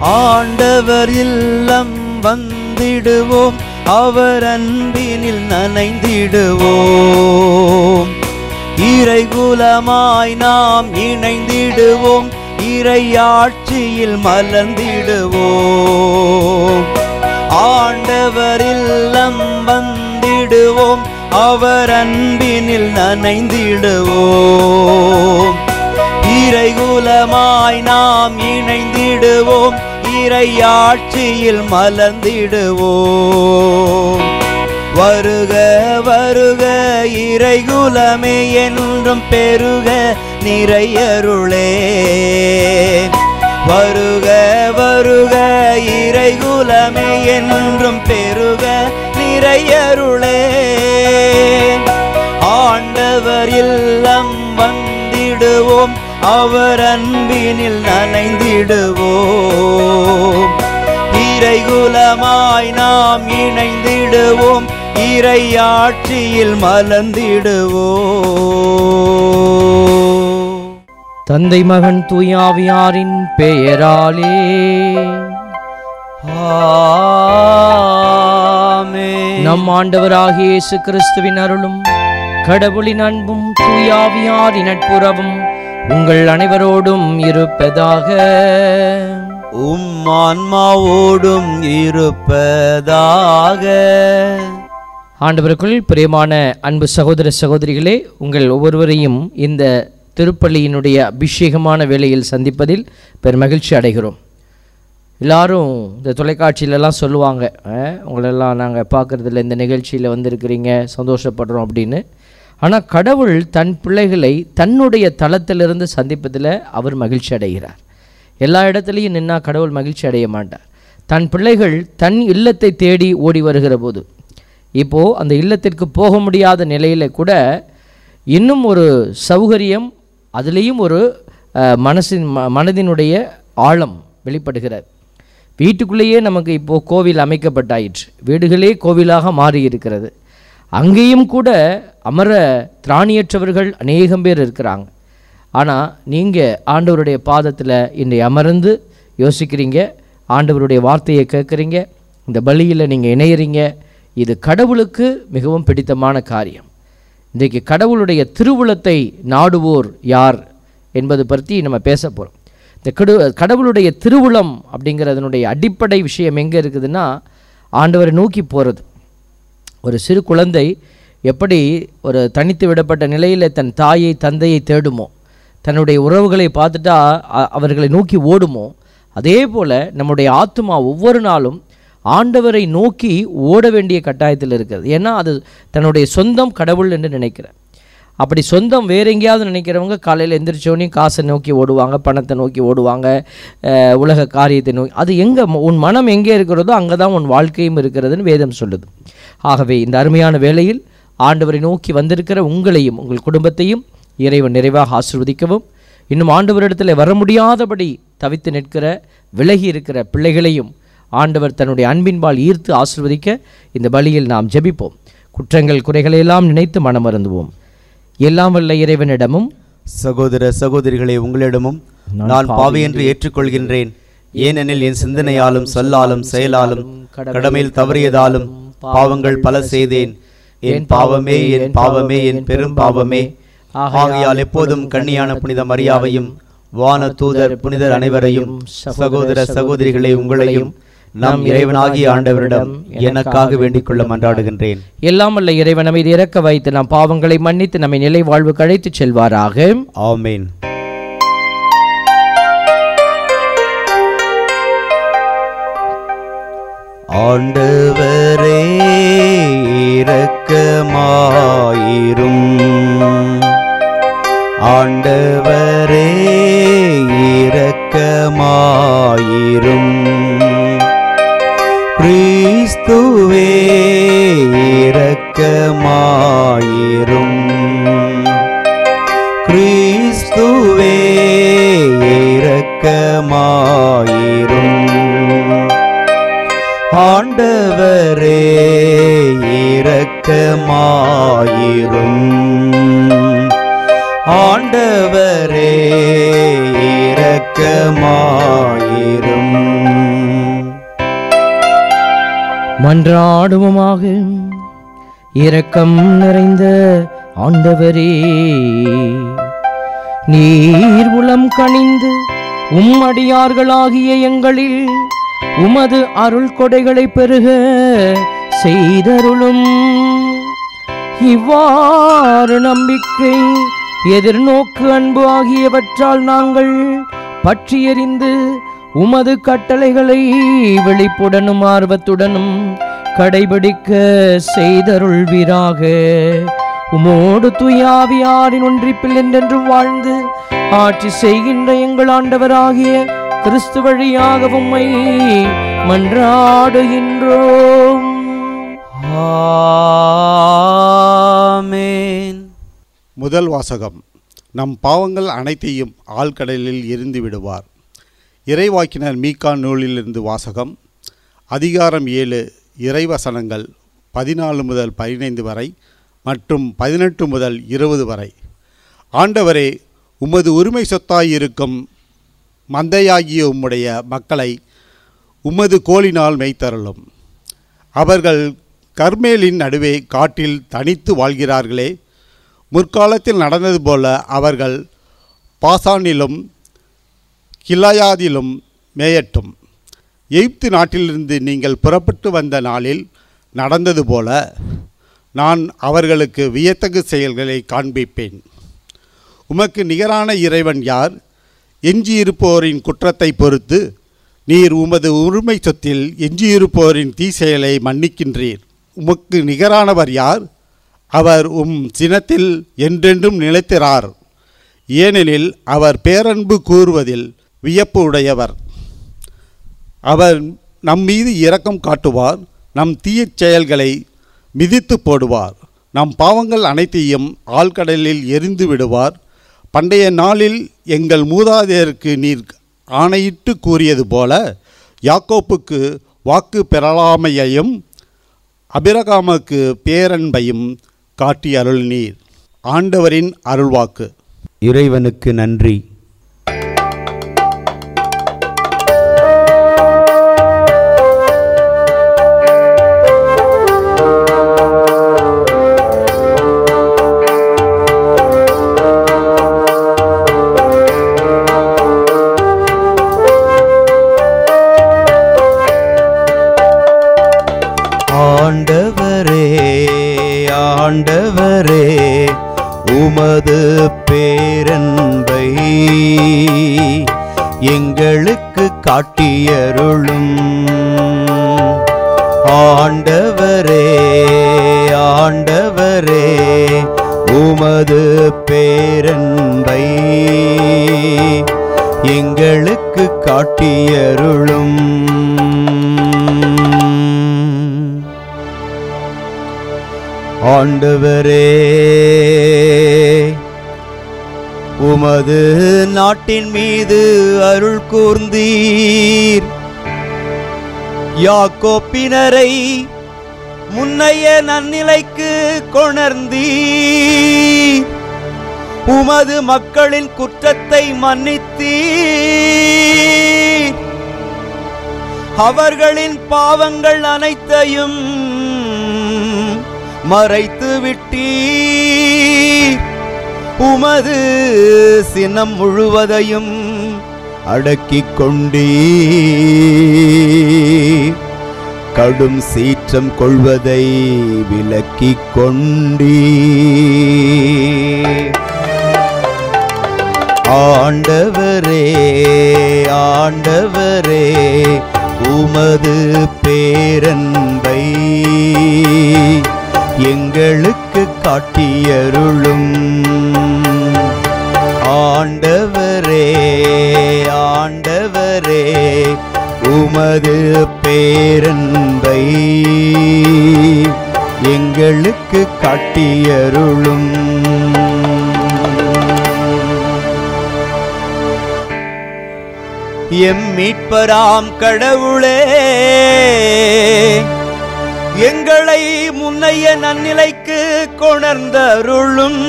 ஆண்டவர் இல்லம் வந்திடுவோம் அவர் அன்பினில் நனைந்திடுவோம் இறைகுலமாய் நாம் இணைந்திடுவோம் இறையாட்சியில் மலர்ந்திடுவோம் ஆண்டவர் இல்லம் வந்திடுவோம் அவர் அன்பினில் நனைந்திடுவோம் இறைகுலமாய் நாம் இணைந்திடுவோம் இறையாட்சியில் மலர்ந்திடுவோம் வருக வருக இறைகுலமே என்றும் பெருக நிறையருளே வருக வருக இறைகுலமே என்றும் பெருக நிறையருளே ஆண்டவர் இல்லம் வந்திடுவோம் அவர் அன்பினில் நனைந்திடுவோம் இறைகுலமாய் நாம் இணைந்திடுவோம் இறையாட்சியில் மலர்ந்திடுவோம் தந்தை மகன் தூயாவியாரின் பெயராலே ஆமென். நம் ஆண்டவராகிய இயேசு கிறிஸ்துவின் அருளும் கடவுளின் அன்பும் தூயாவியாரின் நட்புறவும் உங்கள் அனைவரோடும் இருப்பதாக உம் ஆன்மாவோடும் இருப்பதாக ஆண்டவருக்குள் பிரியமான அன்பு சகோதர சகோதரிகளே உங்கள் ஒவ்வொருவரையும் இந்த திருப்பள்ளியினுடைய அபிஷேகமான வேளையில் சந்திப்பதில் பெரும் மகிழ்ச்சி அடைகிறோம் எல்லாரும் இந்த தொலைக்காட்சியிலலாம் சொல்லுவாங்க "அஹ், உங்களெல்லாம் நாங்கள் பார்க்குறதில்ல இந்த நிகழ்ச்சியில் வந்திருக்கிறீங்க சந்தோஷப்படுறோம் அப்படின்னு ஆனால் கடவுள் தன் பிள்ளைகளை தன்னுடைய தளத்திலிருந்து சந்திப்பதில் அவர் மகிழ்ச்சி அடைகிறார் எல்லா இடத்துலையும் நின்னா கடவுள் மகிழ்ச்சி அடைய மாட்டார் தன் பிள்ளைகள் தன் இல்லத்தை தேடி ஓடி வருகிற போது இப்போது அந்த இல்லத்திற்கு போக முடியாத நிலையில் கூட இன்னும் ஒரு சௌகரியம் அதுலேயும் ஒரு அஹ், மனசின் ம மனதினுடைய ஆழம் வெளிப்படுகிறது வீட்டுக்குள்ளேயே நமக்கு இப்போது கோவில் அமைக்கப்பட்டாயிற்று வீடுகளே கோவிலாக மாறி இருக்கிறது அங்கேயும் கூட அமர திராணியற்றவர்கள் அநேகம் பேர் இருக்கிறாங்க ஆனால் நீங்கள் ஆண்டவருடைய பாதத்தில் இன்றைய அமர்ந்து யோசிக்கிறீங்க ஆண்டவருடைய வார்த்தையை கேட்குறீங்க இந்த பலியில் நீங்கள் இணையிறீங்க இது கடவுளுக்கு மிகவும் பிடித்தமான காரியம் இன்றைக்கு கடவுளுடைய திருவுளத்தை நாடுவோர் யார் என்பது பற்றி நம்ம பேச போகிறோம் இந்த கடு கடவுளுடைய திருவுளம் அப்படிங்கிறதனுடைய அடிப்படை விஷயம் எங்கே இருக்குதுன்னா ஆண்டவரை நோக்கி போகிறது ஒரு சிறு குழந்தை எப்படி ஒரு தனித்து விடப்பட்ட நிலையில் தன் தாயை தந்தையை தேடுமோ தன்னுடைய உறவுகளை பார்த்துட்டா அ- அவர்களை நோக்கி ஓடுமோ அதே போல் நம்முடைய ஆத்மா ஒவ்வொரு நாளும் ஆண்டவரை நோக்கி ஓட வேண்டிய கட்டாயத்தில் இருக்கிறது ஏன்னா அது தன்னுடைய சொந்தம் கடவுள் என்று நினைக்கிறேன் அப்படி சொந்தம் வேற எங்கேயாவது நினைக்கிறவங்க காலையில் எந்திரிச்சோடனே காசை நோக்கி ஓடுவாங்க பணத்தை நோக்கி ஓடுவாங்க அஹ், உலக காரியத்தை நோக்கி அது எங்கே உன் மனம் எங்கே இருக்கிறதோ அங்கே தான் உன் வாழ்க்கையும் இருக்கிறதுன்னு வேதம் சொல்லுது ஆகவே இந்த அருமையான வேளையில் ஆண்டவரை நோக்கி வந்திருக்கிற உங்களையும் உங்கள் குடும்பத்தையும் இறைவன் நிறைவாக ஆசீர்வதிக்கவும் இன்னும் ஆண்டவரிடத்தில் வர முடியாதபடி தவித்து நிற்கிற விலகி இருக்கிற பிள்ளைகளையும் ஆண்டவர் தன்னுடைய அன்பின்பால் ஈர்த்து ஆசீர்வதிக்க இந்த பலியில் நாம் ஜெபிப்போம் குற்றங்கள் குறைகளையெல்லாம் நினைத்து மனமருந்துவோம் எல்லாம் வல்ல இறைவனிடமும் சகோதர சகோதரிகளே உங்களிடமும் நான் பாவி என்று ஏற்றுக்கொள்கின்றேன் ஏனெனில் என் சிந்தனையாலும் சொல்லாலும் செயலாலும் கடமையில் தவறியதாலும் பாவங்கள் பல செய்தேன் என் பாவமே என் பாவமே என் பெரும் பாவமே ஆகையால் எப்போதும் கண்ணியான புனித மரியாவையும் வான தூதர் புனிதர் அனைவரையும் சகோதர சகோதரிகளே உங்களையும் நம் இறைவனாகிய ஆண்டவரிடம் எனக்காக வேண்டிக் கொள்ள மன்றாடுகின்றேன் எல்லாம் வல்ல இறைவன் நம்மை இறக்க வைத்து நம் பாவங்களை மன்னித்து நம்மை நிலை வாழ்வு கழைத்துச் செல்வாராக ஆமென் ஆண்டவரே இரக்கமாயிரும் ஆண்டவரே இரக்கமாயிரும் கிறிஸ்துவே இரக்கமாயிரும் கிறிஸ்துவே இரக்கமாயிரும் ஆண்டவரே இரக்கமாயிரும் ஆண்டவரே இரக்கமாயிரும் மன்றாடுவோமாக இரக்கம் நிறைந்த ஆண்டவரே நீர் உளம் கனிந்து உம்மடியார்களாகிய எங்களில் உமது அருள் கொடைகளை பெருக செய்தருளும் இவ்வாறு நம்பிக்கை எதிர்நோக்கு அன்பு ஆகியவற்றால் நாங்கள் பற்றி எறிந்து உமது கட்டளைகளை விழிப்புடனும் ஆர்வத்துடனும் கடைபிடிக்க செய்தருள்வீராக உமோடு துயாவியாரின் ஒன்றிப்பில் என்றென்றும் வாழ்ந்து ஆட்சி செய்கின்ற எங்கள் ஆண்டவராகிய கிறிஸ்து வழியாக உம்மை மன்றாடுகின்றோம் ஆமென் முதல் வாசகம் நம் பாவங்கள் அனைத்தையும் ஆழ்கடலில் எரிந்து விடுவார் இறைவாக்கினர் மீகா நூலிலிருந்து வாசகம் அதிகாரம் ஏழு இறைவசனங்கள் பதினாலு முதல் பதினைந்து வரை மற்றும் பதினெட்டு முதல் இருபது வரை ஆண்டவரே உமது உரிமை சொத்தாயிருக்கும் மந்தையாகிய உம்முடைய மக்களை உமது கோலினால் மெய்த்தருளும் அவர்கள் கர்மேலின் நடுவே காட்டில் தனித்து வாழ்கிறார்களே முற்காலத்தில் நடந்தது போல அவர்கள் பாசானிலும் கிலாயாதிலும் மேயட்டும் எகிப்து நாட்டிலிருந்து நீங்கள் புறப்பட்டு வந்த நாளில் நடந்தது போல நான் அவர்களுக்கு வியத்தகு செயல்களை காண்பிப்பேன் உமக்கு நிகரான இறைவன் யார் எஞ்சியிருப்போரின் குற்றத்தை பொறுத்து நீர் உமது உரிமை சொத்தில் எஞ்சியிருப்போரின் தீசெயலை மன்னிக்கின்றீர் உமக்கு நிகரானவர் யார் அவர் உம் சினத்தில் என்றென்றும் நிலைத்திரார் ஏனெனில் அவர் பேரன்பு கூறுவதில் வியப்பு உடையவர் அவர் நம் மீது இரக்கம் காட்டுவார் நம் தீயச் செயல்களை மிதித்து போடுவார் நம் பாவங்கள் அனைத்தையும் ஆழ்கடலில் எரிந்து விடுவார் பண்டைய நாளில் எங்கள் மூதாதையருக்கு நீர் ஆணையிட்டு கூறியது போல யாக்கோப்புக்கு வாக்கு பெறலாமையையும் அபிரகாமுக்கு பேரன்பையும் காட்டி அருள் நீர் ஆண்டவரின் அருள்வாக்கு இறைவனுக்கு நன்றி ஆண்டவரே ஆண்டவரே உமது பேரன்பை எங்களுக்கு காட்டியருளும் ஆண்டவரே ஆண்டவரே உமது பேரன்பை எங்களுக்கு காட்டியருளும் ஆண்டவரே உமது நாட்டின் மீது அருள் கூர்ந்தீர் யாக்கோப்பினரை முன்னைய நன்னிலைக்கு கொணர்ந்தீர் உமது மக்களின் குற்றத்தை மன்னித்தீர் அவர்களின் பாவங்கள் அனைத்தையும் மறைத்து விட்டீர் உமது சினம் முழுவதையும் அடக்கிக் கொண்டீர் கடும் சீற்றம் கொள்வதை விலக்கிக் கொண்டீர் ஆண்டவரே ஆண்டவரே உமது பேரன்பை எங்களுக்கு காட்டியருளும் ஆண்டவரே ஆண்டவரே உமது பேரன்பை எங்களுக்கு காட்டியருளும் எம் மீட்பராம் கடவுளே எங்களை முன்னைய நன்னிலைக்கு கொணர்ந்தருளும்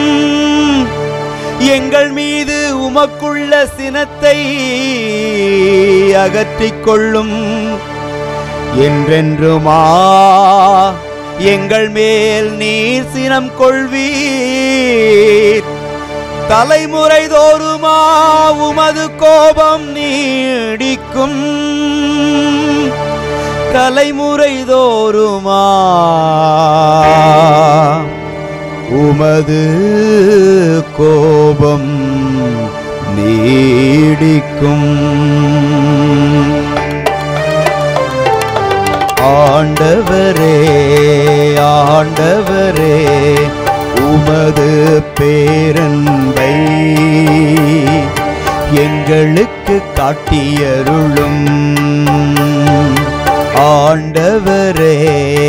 எங்கள் மீது உமக்குள்ள சினத்தை அகற்றிக் கொள்ளும் என்றென்றுமா எங்கள் மேல் நீர் சினம் கொள்வீர் தலைமுறை தோறுமா உமது கோபம் நீடிக்கும் தலைமுறை தோறுமா உமது கோபம் நீடிக்கும் ஆண்டவரே ஆண்டவரே உமது பேரன்பை எங்களுக்கு காட்டியருளும் ஆண்டவரே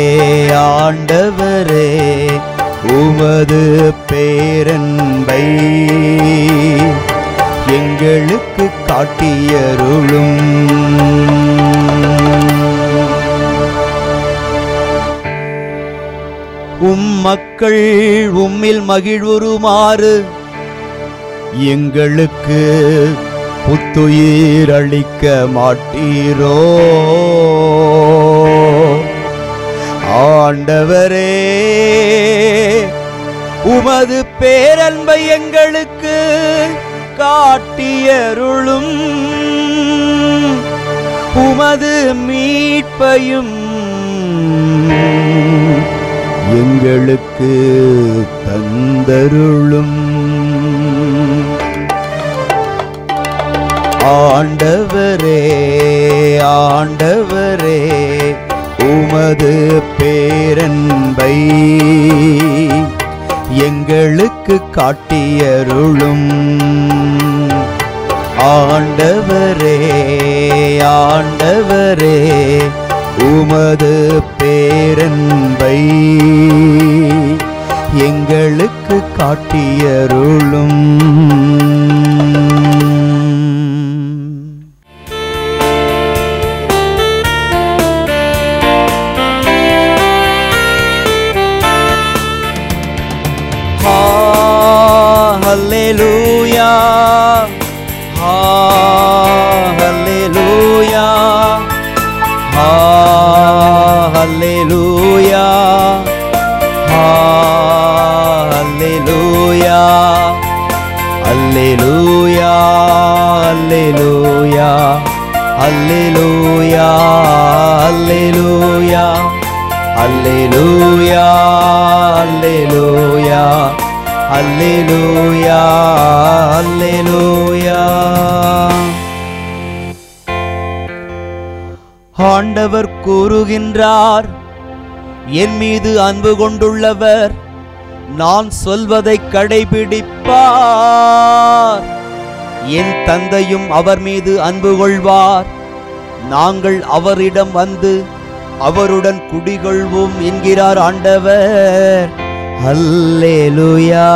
ஆண்டவரே உமது பேரன்பை எங்களுக்கு காட்டியருளும் உம் மக்கள் உம்மில் மகிழ்வுறுமாறு எங்களுக்கு புத்துயிர் அளிக்க மாட்டீரோ ஆண்டவரே உமது பேரன்பை எங்களுக்கு காட்டியருளும் உமது மீட்பையும் எங்களுக்கு தந்தருளும் ஆண்டவரே ஆண்டவரே உமது பேரன்பை எங்களுக்கு காட்டியருளும் ஆண்டவரே ஆண்டவரே உமது பேரன்பை எங்களுக்கு காட்டியருளும் Hallelujah. Hallelujah. Hallelujah. Hallelujah. Hallelujah. Hallelujah. Hallelujah. Hallelujah. Hallelujah. Hallelujah. Hallelujah. ஆண்டவர் கூறுகின்றார் என் மீது அன்பு கொண்டுள்ளவர் நான் சொல்வதை கடைபிடிப்பார் என் தந்தையும் அவர் மீது அன்பு கொள்வார் நாங்கள் அவரிடம் வந்து அவருடன் குடிகொள்வோம் என்கிறார் ஆண்டவர் அல்லேலூயா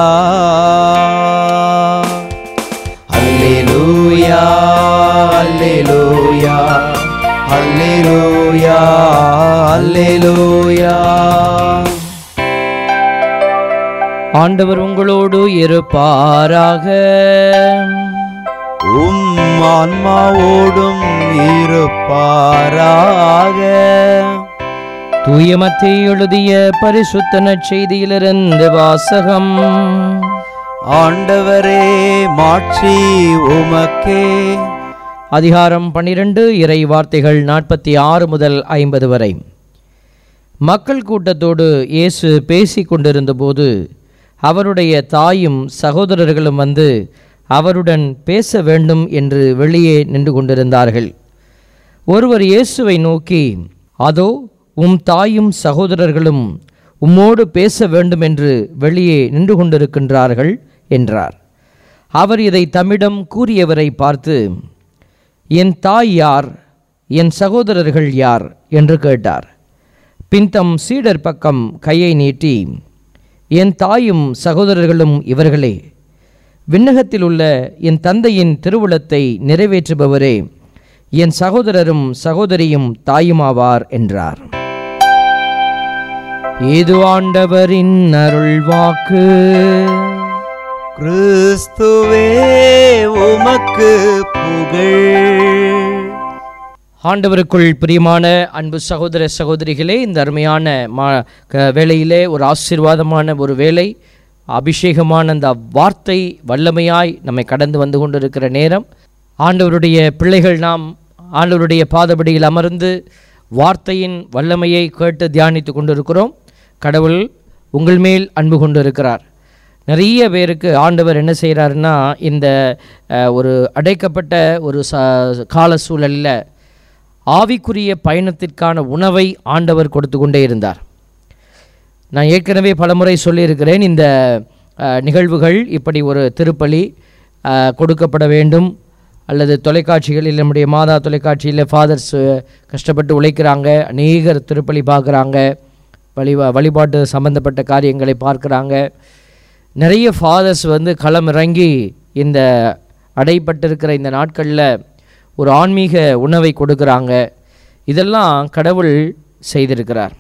அல்லேலூயா அல்லேலூயா அல்லேலூயா அல்லேலூயா ஆண்டவர் உங்களோடு இருப்பாராக உம் ஆன்மாவோடும் இருப்பாராக தூயமத்தை எழுதிய பரிசுத்த நற்செய்தியிலிருந்து வாசகம் ஆண்டவரே மாட்சி உமக்கே அதிகாரம் பன்னிரண்டு இறை வார்த்தைகள் நாற்பத்தி ஆறு முதல் ஐம்பது வரை மக்கள் கூட்டத்தோடு இயேசு பேசிக் கொண்டிருந்தபோது அவருடைய தாயும் சகோதரர்களும் வந்து அவருடன் பேச வேண்டும் என்று வெளியே நின்று கொண்டிருந்தார்கள் ஒருவர் இயேசுவை நோக்கி அதோ உம் தாயும் சகோதரர்களும் உம்மோடு பேச வேண்டும் என்று வெளியே நின்று கொண்டிருக்கின்றார்கள் என்றார் அவர் இதை தம்மிடம் கூறியவரை பார்த்து என் தாய் யார் என் சகோதரர்கள் யார் என்று கேட்டார் பின் தம் சீடர் பக்கம் கையை நீட்டி என் தாயும் சகோதரர்களும் இவர்களே விண்ணகத்தில் உள்ள என் தந்தையின் திருவுளத்தை நிறைவேற்றுபவரே என் சகோதரரும் சகோதரியும் தாயுமாவார் என்றார் இது ஆண்டவரின் அருள்வாக்கு கிறிஸ்துவே உமக்கு புகழ் ஆண்டவருக்குள் பிரியமான அன்பு சகோதர சகோதரிகளே இந்த அருமையான மா க- வேளையிலே ஒரு ஆசீர்வாதமான ஒரு வேலை அபிஷேகமான அந்த வார்த்தை வல்லமையாய் நம்மை கடந்து வந்து கொண்டிருக்கிற நேரம் ஆண்டவருடைய பிள்ளைகள் நாம் ஆண்டவருடைய பாதபடியில் அமர்ந்து வார்த்தையின் வல்லமையை கேட்டு தியானித்து கொண்டிருக்கிறோம் கடவுள் உங்கள் மேல் அன்பு கொண்டிருக்கிறார் நிறைய பேருக்கு ஆண்டவர் என்ன செய்கிறாருன்னா இந்த அஹ், ஒரு அடைக்கப்பட்ட ஒரு ச கால சூழலில் ஆவிக்குரிய பயணத்திற்கான உணவை ஆண்டவர் கொடுத்து கொண்டே இருந்தார் நான் ஏற்கனவே பலமுறை சொல்லியிருக்கிறேன் இந்த அஹ், நிகழ்வுகள் இப்படி ஒரு திருப்பலி அஹ், கொடுக்கப்பட வேண்டும் அல்லது தொலைக்காட்சிகளில் நம்முடைய மாதா தொலைக்காட்சியில் ஃபாதர்ஸ் கஷ்டப்பட்டு உழைக்கிறாங்க அநேகர் திருப்பலி பார்க்குறாங்க வழி வழிபாட்டு சம்பந்தப்பட்ட காரியங்களை பார்க்குறாங்க நிறைய ஃபாதர்ஸ் வந்து களம் இறங்கி இந்த அடைப்பட்டிருக்கிற இந்த நாட்களில் ஒரு ஆன்மீக உணவை கொடுக்குறாங்க இதெல்லாம் கடவுள் செய்திருக்கிறார்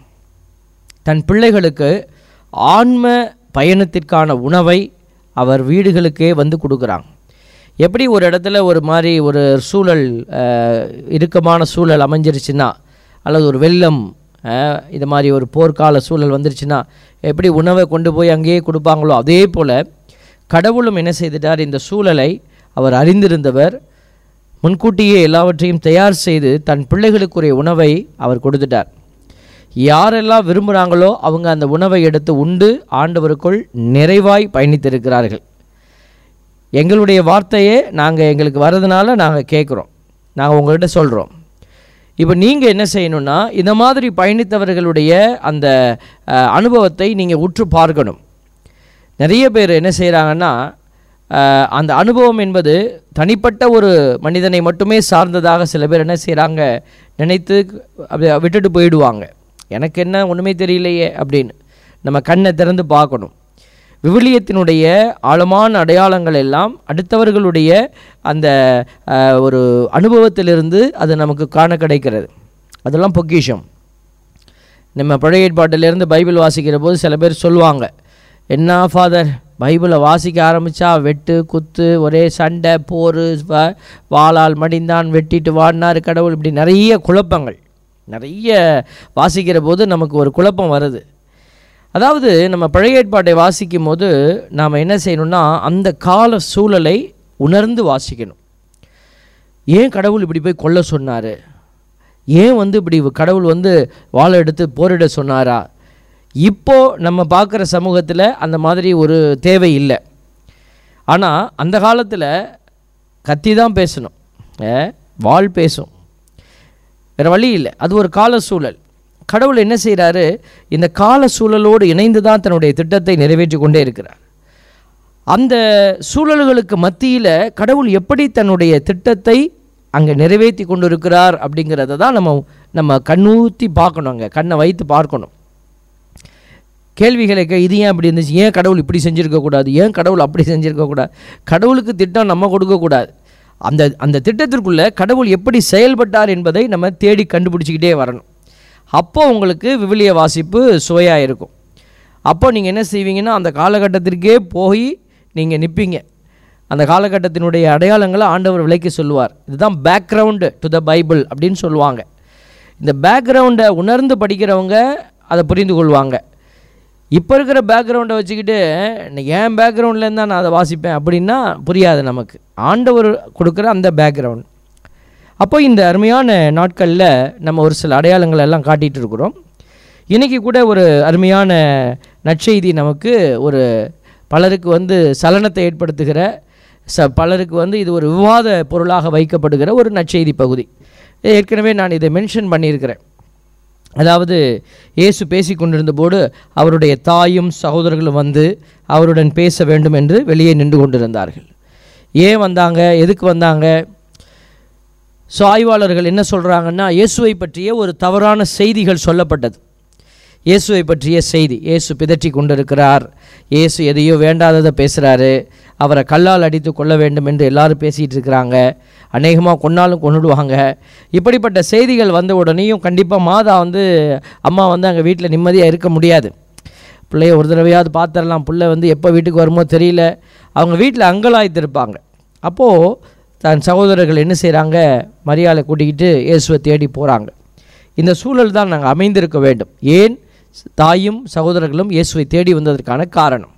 தன் பிள்ளைகளுக்கு ஆன்ம பயணத்திற்கான உணவை அவர் வீடுகளுக்கே வந்து கொடுக்குறாங்க எப்படி ஒரு இடத்துல ஒரு மாதிரி ஒரு சூழல் அஹ், இறுக்கமான சூழல் அமைஞ்சிருச்சுன்னா அல்லது ஒரு வெள்ளம் அஹ், இது மாதிரி ஒரு போர்க்கால சூழல் வந்துருச்சுன்னா எப்படி உணவை கொண்டு போய் அங்கேயே கொடுப்பாங்களோ அதே போல் கடவுளும் என்ன செய்துட்டார் இந்த சூழலை அவர் அறிந்திருந்தவர் முன்கூட்டியே எல்லாவற்றையும் தயார் செய்து தன் பிள்ளைகளுக்குரிய உணவை அவர் கொடுத்துட்டார் யாரெல்லாம் விரும்புகிறாங்களோ அவங்க அந்த உணவை எடுத்து உண்டு ஆண்டவருக்குள் நிறைவாய் பயணித்திருக்கிறார்கள் எங்களுடைய வார்த்தையே நாங்கள் எங்களுக்கு வர்றதுனால நாங்கள் கேட்குறோம் நாங்கள் உங்கள்கிட்ட சொல்கிறோம் இப்போ நீங்கள் என்ன செய்யணும்னா இந்த மாதிரி பயணித்தவர்களுடைய அந்த அஹ், அனுபவத்தை நீங்கள் உற்று பார்க்கணும் நிறைய பேர் என்ன செய்கிறாங்கன்னா அஹ், அந்த அனுபவம் என்பது தனிப்பட்ட ஒரு மனிதனை மட்டுமே சார்ந்ததாக சில பேர் என்ன செய்கிறாங்க நினைத்து அப்படியே விட்டுட்டு போயிடுவாங்க எனக்கு என்ன ஒன்றுமே தெரியலையே அப்படின்னு நம்ம கண்ணை திறந்து பார்க்கணும் விவிலியத்தினுடைய ஆழமான அடையாளங்கள் எல்லாம் அடுத்தவர்களுடைய அந்த அஹ், ஒரு அனுபவத்திலிருந்து அது நமக்கு காண கிடைக்கிறது அதெல்லாம் பொக்கிஷம் நம்ம பழைய ஏற்பாட்டிலேருந்து பைபிள் வாசிக்கிற போது சில பேர் சொல்லுவாங்க என்ன ஃபாதர் பைபிளை வாசிக்க ஆரம்பித்தா வெட்டு குத்து ஒரே சண்டை போர் வ- வாளால் மடிந்தான் வெட்டிட்டு வாடினார் கடவுள் இப்படி நிறைய குழப்பங்கள் நிறைய வாசிக்கிற போது நமக்கு ஒரு குழப்பம் வருது அதாவது நம்ம பழைய ஏற்பாட்டை வாசிக்கும் போது நாம் என்ன செய்யணும்னா அந்த கால சூழலை உணர்ந்து வாசிக்கணும் ஏன் கடவுள் இப்படி போய் கொல்ல சொன்னார் ஏன் வந்து இப்படி கடவுள் வந்து வாழை எடுத்து போரிட சொன்னாரா இப்போ நம்ம பார்க்குற சமூகத்தில் அந்த மாதிரி ஒரு தேவை இல்லை ஆனால் அந்த காலத்தில் கத்தி தான் பேசணும் அஹ், வாள் பேசும் வேறு வழி இல்லை அது ஒரு கால சூழல் கடவுள் என்ன செய்கிறாரு இந்த கால சூழலோடு இணைந்து தான் தன்னுடைய திட்டத்தை நிறைவேற்றி கொண்டே இருக்கிறார் அந்த சூழல்களுக்கு மத்தியில் கடவுள் எப்படி தன்னுடைய திட்டத்தை அங்கே நிறைவேற்றி கொண்டு இருக்கிறார் அப்படிங்கிறத தான் நம்ம நம்ம கண்ணூற்றி பார்க்கணும் அங்கே கண்ணை வைத்து பார்க்கணும் கேள்விகளை கே இது ஏன் அப்படி இருந்துச்சு ஏன் கடவுள் இப்படி செஞ்சுருக்கக்கூடாது ஏன் கடவுள் அப்படி செஞ்சுருக்கக்கூடாது கடவுளுக்கு திட்டம் நம்ம கொடுக்கக்கூடாது அந்த அந்த திட்டத்திற்குள்ளே கடவுள் எப்படி செயல்பட்டார் என்பதை நம்ம தேடி கண்டுபிடிச்சிக்கிட்டே வரணும் அப்போ உங்களுக்கு விவிலிய வாசிப்பு சுவையாக இருக்கும் அப்போ நீங்கள் என்ன செய்வீங்கன்னா அந்த காலகட்டத்திற்கே போய் நீங்கள் நிற்பீங்க அந்த காலகட்டத்தினுடைய அடையாளங்களை ஆண்டவர் விலைக்கு சொல்லுவார் இதுதான் பேக்ரவுண்டு டு த பைபிள் அப்படின்னு சொல்லுவாங்க இந்த பேக்ரவுண்டை உணர்ந்து படிக்கிறவங்க அதை புரிந்து கொள்வாங்க இப்போ இருக்கிற பேக்ரவுண்டை வச்சுக்கிட்டு என் பேக்ரவுண்ட்லேருந்து தான் நான் அதை வாசிப்பேன் அப்படின்னா புரியாது நமக்கு ஆண்டவர் கொடுக்குற அந்த பேக்ரவுண்ட் அப்போ இந்த அருமையான நாட்களில் நம்ம ஒரு சில அடையாளங்கள் எல்லாம் காட்டிகிட்டு இருக்கிறோம் இன்றைக்கி கூட ஒரு அருமையான நற்செய்தி நமக்கு ஒரு பலருக்கு வந்து சலனத்தை ஏற்படுத்துகிற ச பலருக்கு வந்து இது ஒரு விவாத பொருளாக வைக்கப்படுகிற ஒரு நற்செய்தி பகுதி ஏற்கனவே நான் இதை மென்ஷன் பண்ணியிருக்கிறேன் அதாவது இயேசு பேசி கொண்டிருந்தபோது அவருடைய தாயும் சகோதரர்களும் வந்து அவருடன் பேச வேண்டும் என்று வெளியே நின்று கொண்டிருந்தார்கள் ஏன் வந்தாங்க எதுக்கு வந்தாங்க ஸோ ஆய்வாளர்கள் என்ன சொல்கிறாங்கன்னா இயேசுவை பற்றிய ஒரு தவறான செய்திகள் சொல்லப்பட்டது இயேசுவை பற்றிய செய்தி இயேசு பிதற்றி கொண்டிருக்கிறார் இயேசு எதையோ வேண்டாததை பேசுகிறாரு அவரை கல்லால் அடித்து கொள்ள வேண்டும் என்று எல்லாரும் பேசிகிட்டு இருக்கிறாங்க அநேகமாக கொன்னாலும் கொன்னுடுவாங்க இப்படிப்பட்ட செய்திகள் வந்த உடனேயும் கண்டிப்பாக மாதா வந்து அம்மா வந்து அங்கே வீட்டில் நிம்மதியாக இருக்க முடியாது பிள்ளைய ஒரு தடவையாவது பார்த்துடலாம் பிள்ளை வந்து எப்போ வீட்டுக்கு வருமோ தெரியல அவங்க வீட்டில் அங்கலாய்த்திருப்பாங்க அப்போது தன் சகோதரர்கள் என்ன செய்கிறாங்க மரியாதை கூட்டிக்கிட்டு இயேசுவை தேடி போகிறாங்க இந்த சூழல் தான் நாங்கள் அமைந்திருக்க வேண்டும் ஏன் தாயும் சகோதரர்களும் இயேசுவை தேடி வந்ததற்கான காரணம்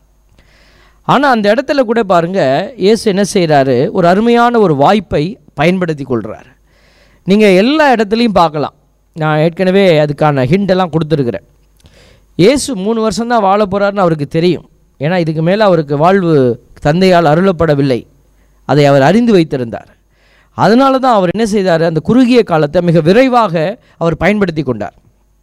ஆனால் அந்த இடத்துல கூட பாருங்க இயேசு என்ன செய்கிறாரு ஒரு அருமையான ஒரு வாய்ப்பை பயன்படுத்தி கொள்கிறார் நீங்கள் எல்லா இடத்துலையும் பார்க்கலாம் நான் ஏற்கனவே அதுக்கான hint எல்லாம் கொடுத்துருக்குறேன் இயேசு மூணு வருஷம்தான் வாழ போகிறாருன்னு அவருக்கு தெரியும் ஏன்னா இதுக்கு மேலே அவருக்கு வாழ்வு தந்தையால் அருளப்படவில்லை அதை அவர் அறிந்து வைத்திருந்தார் அதனால தான் அவர் என்ன செய்தார் அந்த குறுகிய காலத்தை மிக விரைவாக அவர் பயன்படுத்தி கொண்டார்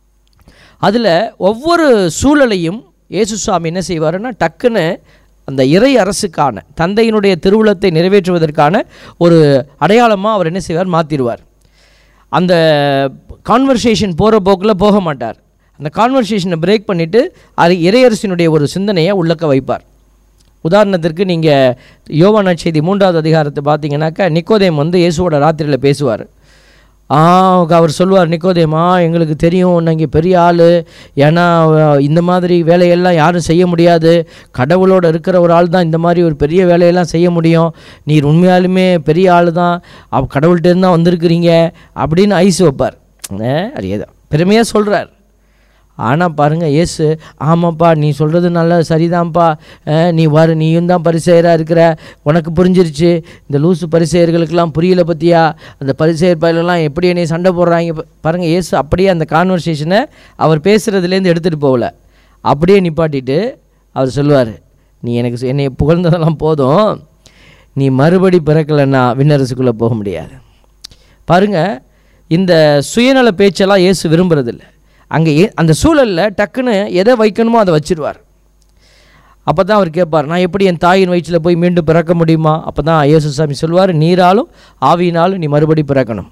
அதில் ஒவ்வொரு சூழலையும் இயேசு சுவாமி என்ன செய்வாருன்னா டக்குன்னு அந்த இறை அரசுக்கான தந்தையினுடைய திருவுளத்தை நிறைவேற்றுவதற்கான ஒரு அடையாளமாக அவர் என்ன செய்வார் மாற்றிடுவார் அந்த கான்வர்சேஷன் போகிற போக்கில் போக மாட்டார் அந்த கான்வர்சேஷனை பிரேக் பண்ணிவிட்டு அது இறையரசினுடைய ஒரு சிந்தனையை உள்ளக்க வைப்பார் உதாரணத்திற்கு நீங்கள் யோவான செய்தி மூன்றாவது அதிகாரத்தை பார்த்தீங்கன்னாக்கா நிக்கோதேம் வந்து இயேசுவோட ராத்திரியில் பேசுவார் ஆ அவர் சொல்லுவார் நிக்கோதேமா எங்களுக்கு தெரியும் நீங்கள் பெரிய ஆள் ஏன்னா அஹ், இந்த மாதிரி வேலையெல்லாம் யாரும் செய்ய முடியாது கடவுளோட இருக்கிற ஒரு ஆள் தான் இந்த மாதிரி ஒரு பெரிய வேலையெல்லாம் செய்ய முடியும் நீர் உண்மையாலுமே பெரிய ஆள் தான் அவ கடவுள்கிட்ட தான் வந்திருக்கிறீங்க அப்படின்னு ஐஸ் வைப்பார் அஹ், அது ஏதோ பெருமையாக சொல்கிறார் ஆனால் பாருங்கள் இயேசு ஆமாப்பா நீ சொல்கிறது நல்லா சரிதான்ப்பா அஹ், நீ வரு நீயும் தான் பரிசெயராக இருக்கிற உனக்கு புரிஞ்சிருச்சு இந்த லூசு பரிசெயர்களுக்கெல்லாம் புரியல பற்றியா அந்த பரிசெயர் பயிலெல்லாம் எப்படி என்னை சண்டை போடுறாங்க ப- பாருங்க இயேசு அப்படியே அந்த கான்வர்சேஷனை அவர் பேசுகிறதுலேருந்து எடுத்துகிட்டு போகல அப்படியே நிப்பாட்டிட்டு அவர் சொல்லுவார் நீ எனக்கு சொ- என்னை புகழ்ந்ததெல்லாம் போதும் நீ மறுபடி பிறக்கலைன்னா விண்ணரசுக்குள்ளே போக முடியாது பாருங்க இந்த சுயநல பேச்செல்லாம் இயேசு விரும்புறதில்ல அங்கே ஏ அந்த சூழலில் டக்குன்னு எதை வைக்கணுமோ அதை வச்சிருவார் அப்போ தான் அவர் கேட்பார் நான் எப்படி என் தாயின் வயிற்றில் போய் மீண்டும் பிறக்க முடியுமா அப்போ தான் இயேசுசாமி சொல்வார் நீராலும் ஆவியினாலும் நீ மறுபடி பிறக்கணும்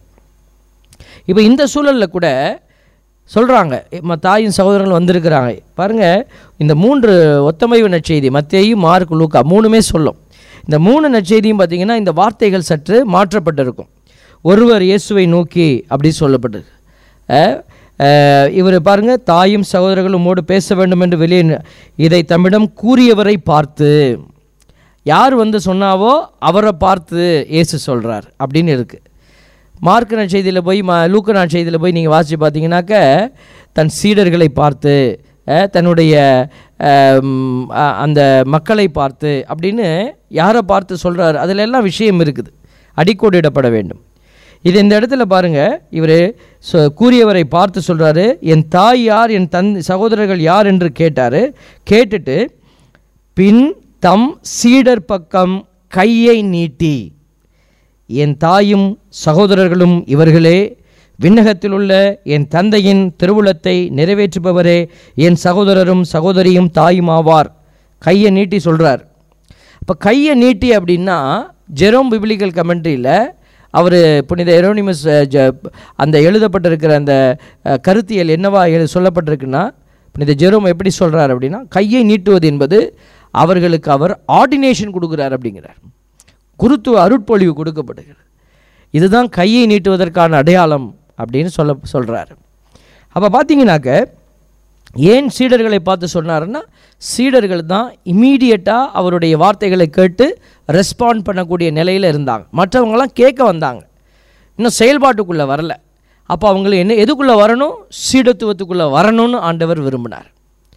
இப்போ இந்த சூழலில் கூட சொல்கிறாங்க தாயின் சகோதரர்கள் வந்திருக்கிறாங்க பாருங்கள் இந்த மூன்று ஒத்தமைவு நற்செய்தி மத்தேயும் மார்க் லூக்கா மூணுமே சொல்லும் இந்த மூணு நற்செய்தியும் பார்த்தீங்கன்னா இந்த வார்த்தைகள் சற்று மாற்றப்பட்டிருக்கும் ஒருவர் இயேசுவை நோக்கி அப்படி சொல்லப்பட்டது இவர் பாருங்க தாயும் சகோதரர்களும் உம்மோடு பேச வேண்டும் என்று வெளியே நி- இதை தம்மிடம் கூறியவரை பார்த்து யார் வந்து சொன்னாவோ அவரை பார்த்து இயேசு சொல்கிறார் அப்படின்னு இருக்குது மார்க் நற்செய்தியில் போய் ம லூக்க நற்செய்தியில் போய் நீங்கள் வாசித்து பார்த்தீங்கன்னாக்க தன் சீடர்களை பார்த்து அஹ், தன்னுடைய அஹ், ம், அ- அந்த மக்களை பார்த்து அப்படின்னு யாரை பார்த்து சொல்கிறார் அதில் எல்லாம் விஷயம் இருக்குது அடிக்கோடிடப்பட வேண்டும் இது இந்த இடத்துல பாருங்க இவர் கூறியவரை பார்த்து சொல்றாரு என் தாய் யார் என் தன் சகோதரர்கள் யார் என்று கேட்டார் கேட்டுட்டு பின் தம் சீடர் பக்கம் கையை நீட்டி என் தாயும் சகோதரர்களும் இவர்களே விண்ணகத்தில் உள்ள என் தந்தையின் திருவுளத்தை நிறைவேற்றுபவரே என் சகோதரரும் சகோதரியும் தாயும் ஆவார் கையை நீட்டி சொல்றார் அப்போ கையை நீட்டி அப்படின்னா ஜெரோம் பிப்ளிக்கல் கமெண்ட்ரியில் அவர் புனித எரோனிமஸ் அஹ், ஜ- அந்த எழுதப்பட்டிருக்கிற அந்த அஹ், கருத்தியல் என்னவா எழு- சொல்லப்பட்டிருக்குன்னா புனித ஜெரோம் எப்படி சொல்றார் அப்படின்னா கையை நீட்டுவது என்பது அவர்களுக்கு அவர் ஆர்டினேஷன் கொடுக்குறார் அப்படிங்கிறார் குருத்துவ அருட்பொழிவு கொடுக்கப்படுகிறது இதுதான் கையை நீட்டுவதற்கான அடையாளம் அப்படின்னு சொல்ல சொல்கிறாரு அப்போ பார்த்தீங்கன்னாக்க ஏன் சீடர்களை பார்த்து சொன்னாருன்னா சீடர்கள் தான் இம்மீடியட்டாக அவருடைய வார்த்தைகளை கேட்டு ரெஸ்பாண்ட் பண்ணக்கூடிய நிலையில் இருந்தாங்க மற்றவங்களாம் கேட்க வந்தாங்க இன்னும் செயல்பாட்டுக்குள்ளே வரல அப்போ அவங்களை என்ன எதுக்குள்ளே வரணும் சீடத்துவத்துக்குள்ளே வரணும்னு ஆண்டவர் விரும்பினார்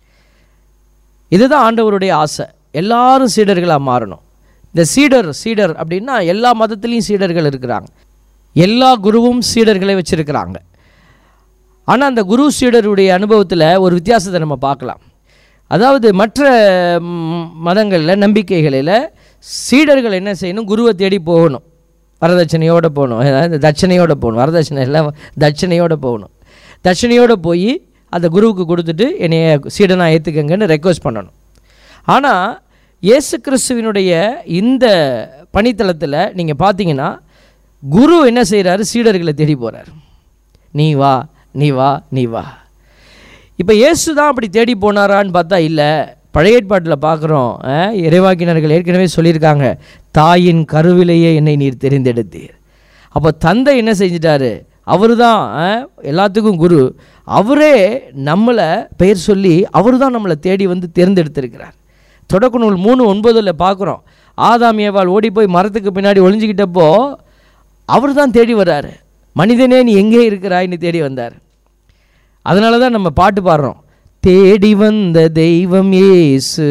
இதுதான் ஆண்டவருடைய ஆசை எல்லாரும் சீடர்களாக மாறணும் இந்த சீடர் சீடர் அப்படின்னா எல்லா மதத்துலேயும் சீடர்கள் இருக்கிறாங்க எல்லா குருவும் சீடர்களை வச்சிருக்கிறாங்க ஆனால் அந்த குரு சீடருடைய அனுபவத்தில் ஒரு வித்தியாசத்தை நம்ம பார்க்கலாம் அதாவது மற்ற ம், மதங்களில் நம்பிக்கைகளில் சீடர்கள் என்ன செய்யணும் குருவை தேடி போகணும் வரதட்சணையோடு போகணும் அதாவது தட்சணையோடு போகணும் வரதட்சணை இல்லை தட்சணையோடு போகணும் தட்சணையோடு போய் அந்த குருவுக்கு கொடுத்துட்டு என்னைய சீடனாக ஏற்றுக்கங்கன்னு ரெக்வஸ்ட் பண்ணணும் ஆனால் இயேசு கிறிஸ்துவினுடைய இந்த பணித்தளத்தில் நீங்கள் பார்த்தீங்கன்னா குரு என்ன செய்கிறாரு சீடர்களை தேடி போகிறார் நீ வா நீ வா நீ வா இப்போ இயேசு தான் அப்படி தேடி போனாரான்னு பார்த்தா இல்லை பழைய ஏற்பாட்டில் பார்க்குறோம் இறைவாக்கினர்கள் ஏற்கனவே சொல்லியிருக்காங்க தாயின் கருவிலேயே என்னை நீர் தெரிந்தெடுத்தீர் அப்போ தந்தை என்ன செஞ்சிட்டாரு அவர் தான் எல்லாத்துக்கும் குரு அவரே நம்மளை பெயர் சொல்லி அவர் தான் நம்மளை தேடி வந்து தேர்ந்தெடுத்திருக்கிறார் தொடக்க நூல் மூணு ஒன்பதில் பார்க்குறோம் ஆதாம் ஏவாள் ஓடி போய் மரத்துக்கு பின்னாடி ஒளிஞ்சிக்கிட்டப்போ அவர் தான் தேடி வர்றாரு மனிதனே நீ எங்கே இருக்கிறாய்ன்னு தேடி வந்தார் அதனால தான் நம்ம பாட்டு பாடுறோம் தேடி வந்த தெய்வம் இயேசு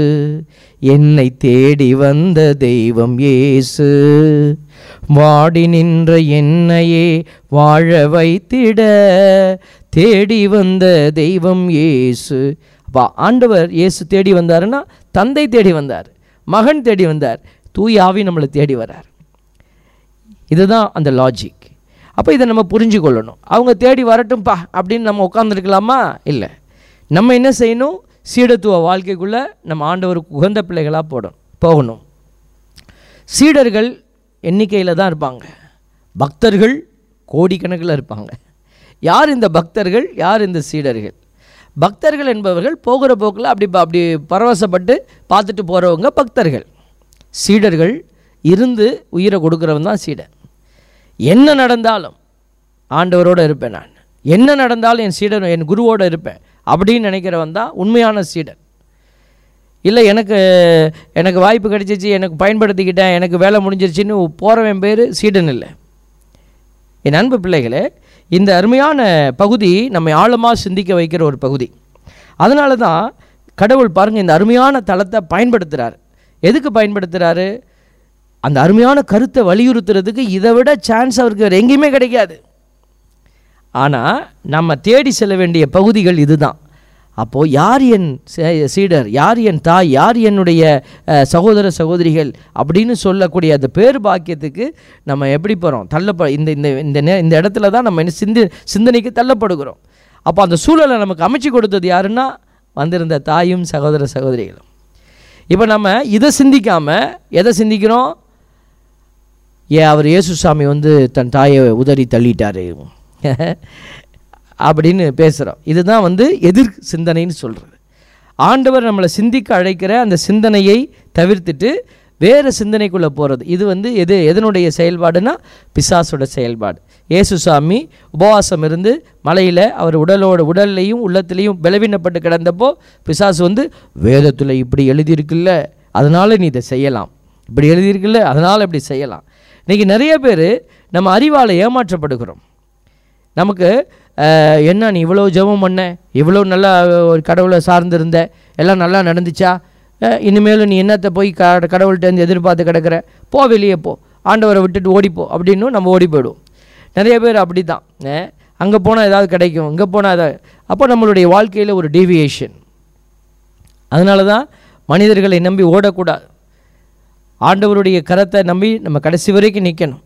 என்னை தேடி வந்த தெய்வம் இயேசு வாடி நின்ற என்னையே வாழ வைத்திட தேடி வந்த தெய்வம் இயேசு அப்பா ஆண்டவர் இயேசு தேடி வந்தாருன்னா தந்தை தேடி வந்தார் மகன் தேடி வந்தார் தூய் ஆவி நம்மளை தேடி வரார் இதுதான் அந்த லாஜிக் அப்போ இதை நம்ம புரிஞ்சு கொள்ளணும் அவங்க தேடி வரட்டும்பா அப்படின்னு நம்ம உட்காந்துருக்கலாமா இல்லை நம்ம என்ன செய்யணும் சீடத்துவ வாழ்க்கைக்குள்ளே நம்ம ஆண்டவருக்கு உகந்த பிள்ளைகளாக போடணும் போகணும் சீடர்கள் எண்ணிக்கையில் தான் இருப்பாங்க பக்தர்கள் கோடிக்கணக்கில் இருப்பாங்க யார் இந்த பக்தர்கள் யார் இந்த சீடர்கள் பக்தர்கள் என்பவர்கள் போகிற போக்கில் அப்படி ப- அப்படி பரவசப்பட்டு பார்த்துட்டு போகிறவங்க பக்தர்கள் சீடர்கள் இருந்து உயிரை கொடுக்குறவன் தான் சீடர் என்ன நடந்தாலும் ஆண்டவரோடு இருப்பேன் நான் என்ன நடந்தாலும் என் சீடன் என் குருவோடு இருப்பேன் அப்படின்னு நினைக்கிறவன் தான் உண்மையான சீடன் இல்லை எனக்கு எனக்கு வாய்ப்பு கிடைச்சிச்சு எனக்கு பயன்படுத்திக்கிட்டேன் எனக்கு வேலை முடிஞ்சிருச்சுன்னு போகிறவன் பேர் சீடன் இல்லை என் அன்பு பிள்ளைகளே இந்த அருமையான பகுதி நம்மை ஆழமாக சிந்திக்க வைக்கிற ஒரு பகுதி அதனால தான் கடவுள் பாருங்கள் இந்த அருமையான தளத்தை பயன்படுத்துகிறார் எதுக்கு பயன்படுத்துகிறாரு அந்த அருமையான கருத்தை வலியுறுத்துறதுக்கு இதை விட சான்ஸ் அவருக்கு வேறு எங்கேயுமே கிடைக்காது ஆனால் நம்ம தேடி செல்ல வேண்டிய பகுதிகள் இதுதான் அப்போது யார் என் சே- சீடர் யார் என் தாய் யார் என்னுடைய அஹ், சகோதர சகோதரிகள் அப்படின்னு சொல்லக்கூடிய அந்த பேர் பாக்கியத்துக்கு நம்ம எப்படி போகிறோம் தள்ளப்ப இந்த இந்த இந்த நே- இந்த இடத்துல தான் நம்ம என்ன சிந்தி சிந்தனைக்கு தள்ளப்படுகிறோம் அப்போ அந்த சூழலை நமக்கு அமைச்சு கொடுத்தது யாருன்னா வந்திருந்த தாயும் சகோதர சகோதரிகளும் இப்போ நம்ம இதை சிந்திக்காமல் எதை சிந்திக்கிறோம் ஏன் அவர் இயேசுசாமி வந்து தன் தாயை உதறி தள்ளிட்டாரு அப்படின்னு பேசுகிறோம் இதுதான் வந்து எதிர் சிந்தனைன்னு சொல்கிறது ஆண்டவர் நம்மளை சிந்திக்க அழைக்கிற அந்த சிந்தனையை தவிர்த்துட்டு வேறு சிந்தனைக்குள்ளே போகிறது இது வந்து எது எதனுடைய செயல்பாடுனா பிசாசோட செயல்பாடு இயேசுசாமி உபவாசம் இருந்து மலையில் அவர் உடலோட உடல்லையும் உள்ளத்துலேயும் பலவீனப்பட்டு கிடந்தப்போ பிசாசு வந்து வேதத்தில் இப்படி எழுதியிருக்குல்ல அதனால் நீ இதை செய்யலாம் இப்படி எழுதியிருக்குல்ல அதனால் இப்படி செய்யலாம் இன்றைக்கி நிறைய பேர் நம்ம அறிவால் ஏமாற்றப்படுகிறோம் நமக்கு அஹ், என்ன நீ இவ்வளோ ஜெபம் பண்ண இவ்வளோ நல்லா ஒரு கடவுளை சார்ந்திருந்த எல்லாம் நல்லா நடந்துச்சா அஹ், இனிமேலும் நீ என்னத்தை போய் க கடவுள்கிட்ட இருந்து எதிர்பார்த்து கிடக்கிற போ வெளியே போ ஆண்டவரை விட்டுட்டு ஓடிப்போ அப்படின்னு நம்ம ஓடி போயிடுவோம் நிறைய பேர் அப்படி தான் அங்கே போனால் ஏதாவது கிடைக்கும் இங்கே போனால் ஏதாவது அப்போ நம்மளுடைய வாழ்க்கையில் ஒரு டீவியேஷன் அதனால தான் மனிதர்களை நம்பி ஓடக்கூடாது ஆண்டவருடைய கரத்தை நம்பி நம்ம கடைசி வரைக்கும் நிற்கணும்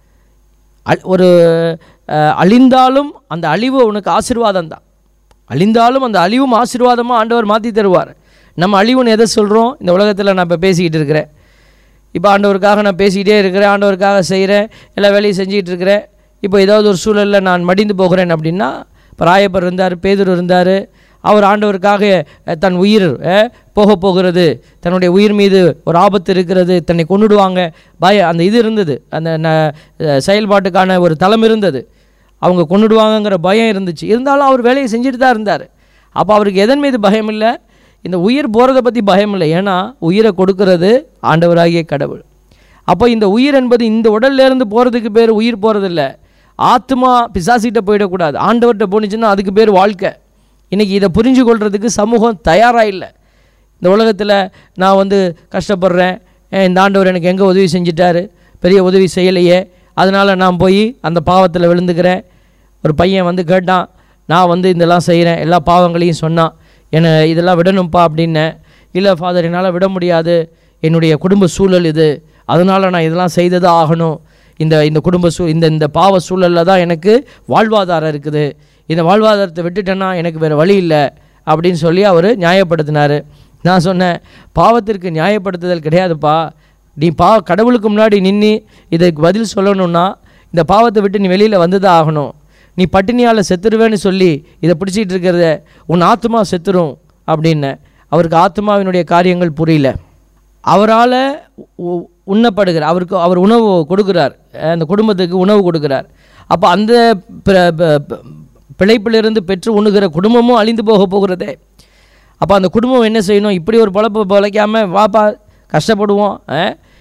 அல்- ஒரு அஹ், அழிந்தாலும் அந்த அழிவு உனக்கு ஆசீர்வாதம் தான் அழிந்தாலும் அந்த அழிவும் ஆசீர்வாதமாக ஆண்டவர் மாற்றி தருவார் நம்ம அழிவுன்னு எதை சொல்கிறோம் இந்த உலகத்தில் நான் இப்போ பேசிக்கிட்டு இருக்கிறேன் இப்போ ஆண்டவருக்காக நான் பேசிக்கிட்டே இருக்கிறேன் ஆண்டவருக்காக செய்கிறேன் எல்லா வேலையும் செஞ்சுக்கிட்டு இருக்கிறேன் இப்போ ஏதாவது ஒரு சூழலில் நான் மடிந்து போகிறேன் அப்படின்னா இப்போ ராயப்பர் இருந்தார் பேதுரு இருந்தார் அவர் ஆண்டவருக்காக அஹ், தன் உயிர் அஹ், போக போகிறது தன்னுடைய உயிர் மீது ஒரு ஆபத்து இருக்கிறது தன்னை கொன்னுடுவாங்க பய அந்த இது இருந்தது அந்த ந- அஹ், செயல்பாட்டுக்கான ஒரு தளம் இருந்தது அவங்க கொன்னுடுவாங்கங்கிற பயம் இருந்துச்சு இருந்தாலும் அவர் வேலையை செஞ்சுட்டு தான் இருந்தார் அப்போ அவருக்கு எதன் மீது பயம் இல்லை இந்த உயிர் போகிறத பற்றி பயம் இல்லை ஏன்னா உயிரை கொடுக்கறது ஆண்டவராகிய கடவுள் அப்போ இந்த உயிர் என்பது இந்த உடல்ல இருந்து போகிறதுக்கு பேர் உயிர் போகிறதில்ல ஆத்மா பிசாசிட்ட போயிடக்கூடாது ஆண்டவர்கிட்ட போணுச்சுன்னா அதுக்கு பேர் வாழ்க்கை இன்றைக்கி இதை புரிஞ்சு கொள்றதுக்கு சமூகம் தயாராக இல்லை இந்த உலகத்தில் நான் வந்து கஷ்டப்படுறேன் ஏன் இந்த ஆண்டவர் எனக்கு எங்கே உதவி செஞ்சிட்டாரு பெரிய உதவி செய்யலையே அதனால் நான் போய் அந்த பாவத்தில் விழுந்துக்கிறேன் ஒரு பையன் வந்து கேட்டான் நான் வந்து இதெல்லாம் செய்கிறேன் எல்லா பாவங்களையும் சொன்னான் என்னை இதெல்லாம் விடணும்ப்பா அப்படின்னேன் இல்லை ஃபாதர் என்னால் விட முடியாது என்னுடைய குடும்ப சூழல் இது அதனால் நான் இதெல்லாம் செய்தது ஆகணும் இந்த இந்த குடும்ப சூ இந்த இந்த பாவ சூழலில் தான் எனக்கு வாழ்வாதாரம் இருக்குது இந்த வாழ்வாதாரத்தை விட்டுட்டேன்னா எனக்கு வேறு வழி இல்லை அப்படின்னு சொல்லி அவர் நியாயப்படுத்தினார் நான் சொன்னேன் பாவத்திற்கு நியாயப்படுத்துதல் கிடையாதுப்பா நீ பா கடவுளுக்கு முன்னாடி நின்று இதுக்கு பதில் சொல்லணும்னா இந்த பாவத்தை விட்டு நீ வெளியில் வந்து தான் ஆகணும் நீ பட்டினியால் செத்துருவேன்னு சொல்லி இதை பிடிச்சிட்டு இருக்கிறத உன் ஆத்மா செத்துரும் அப்படின்னு அவருக்கு ஆத்மாவினுடைய காரியங்கள் புரியல அவரால் உண்ணப்படுகிற அவருக்கு அவர் உணவு கொடுக்குறார் அஹ் அந்த குடும்பத்துக்கு உணவு கொடுக்குறார் அப்போ அந்த பிர- ப- ப- பிழைப்பிலிருந்து பெற்று உண்ணுகிற குடும்பமும் அழிந்து போக போகிறதே அப்போ அந்த குடும்பம் என்ன செய்யணும் இப்படி ஒரு பொழப்பு பொழைக்காம வாப்பா கஷ்டப்படுவோம் அஹ்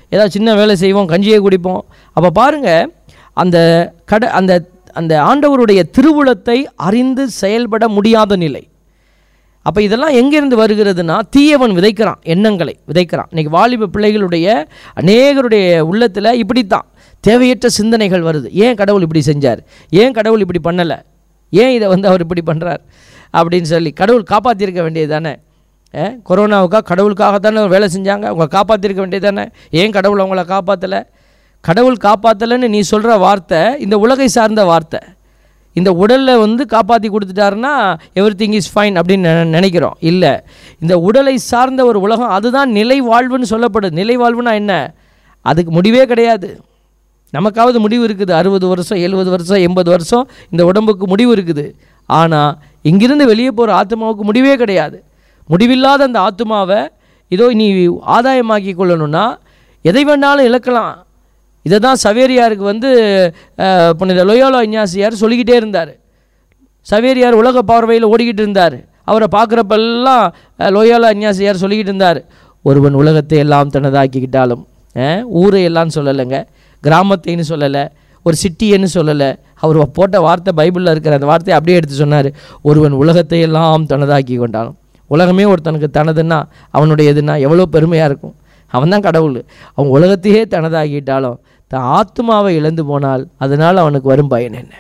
ஏதாவது சின்ன வேலை செய்வோம் கஞ்சியை குடிப்போம் அப்போ பாருங்கள் அந்த கட அந்த அந்த ஆண்டவருடைய திருவுளத்தை அறிந்து செயல்பட முடியாத நிலை அப்போ இதெல்லாம் எங்கேருந்து வருகிறதுனா தீயவன் விதைக்கிறான் எண்ணங்களை விதைக்கிறான் இன்னைக்கு வாலிப பிள்ளைகளுடைய அநேகருடைய உள்ளத்தில் இப்படித்தான் தேவையற்ற சிந்தனைகள் வருது ஏன் கடவுள் இப்படி செஞ்சார் ஏன் கடவுள் இப்படி பண்ணலை ஏன் இதை வந்து அவர் இப்படி பண்ணுறார் அப்படின்னு சொல்லி கடவுள் காப்பாற்றிருக்க வேண்டியது தானே கொரோனாவுக்காக கடவுளுக்காக தானே வேலை செஞ்சாங்க அவங்க காப்பாற்றிருக்க வேண்டியது தானே ஏன் கடவுள் அவங்கள காப்பாற்றலை கடவுள் காப்பாற்றலைன்னு நீ சொல்கிற வார்த்தை இந்த உலகை சார்ந்த வார்த்தை இந்த உடலில் வந்து காப்பாற்றி கொடுத்துட்டாருன்னா எவ்ரி திங் இஸ் ஃபைன் அப்படின்னு நினை- நினைக்கிறோம் இல்லை இந்த உடலை சார்ந்த ஒரு உலகம் அதுதான் நிலை வாழ்வுன்னு சொல்லப்படுது நிலை வாழ்வுனா என்ன அதுக்கு முடிவே கிடையாது நமக்காவது முடிவு இருக்குது அறுபது வருஷம் எழுபது வருஷம் எண்பது வருஷம் இந்த உடம்புக்கு முடிவு இருக்குது ஆனால் இங்கிருந்து வெளியே போகிற ஆத்மாவுக்கு முடிவே கிடையாது முடிவில்லாத அந்த ஆத்மாவை இதோ நீ ஆதாயமாக்கி கொள்ளணும்னா எதை வேணாலும் இழக்கலாம் இதை தான் சவேரியாருக்கு வந்து அஹ், புனித லொயோலா இஞ்ஞாசியார் சொல்லிக்கிட்டே இருந்தார் சவேரியார் உலக பார்வையில் ஓடிக்கிட்டு இருந்தார் அவரை பார்க்குறப்பெல்லாம் லோயாலா இஞ்ஞாசியார் சொல்லிக்கிட்டு இருந்தார் ஒருவன் உலகத்தை எல்லாம் தனதாக்கிக்கிட்டாலும் அஹ், ஊரை எல்லாம் சொல்லலைங்க கிராமத்தைன்னு சொல்லலை ஒரு சிட்டின்னு சொல்லலை அவர் போட்ட வார்த்தை பைபிளில் இருக்கிற அந்த வார்த்தையை அப்படியே எடுத்து சொன்னார் ஒருவன் உலகத்தை எல்லாம் தனதாக்கி கொண்டாலும் உலகமே ஒருத்தனுக்கு தனதுன்னா அவனுடைய எதுனா எவ்வளோ பெருமையாக இருக்கும் அவன் தான் கடவுள் அவன் உலகத்தையே தனதாக்கிட்டாலும் தன் ஆத்மாவை இழந்து போனால் அதனால் அவனுக்கு வரும் பயன் என்ன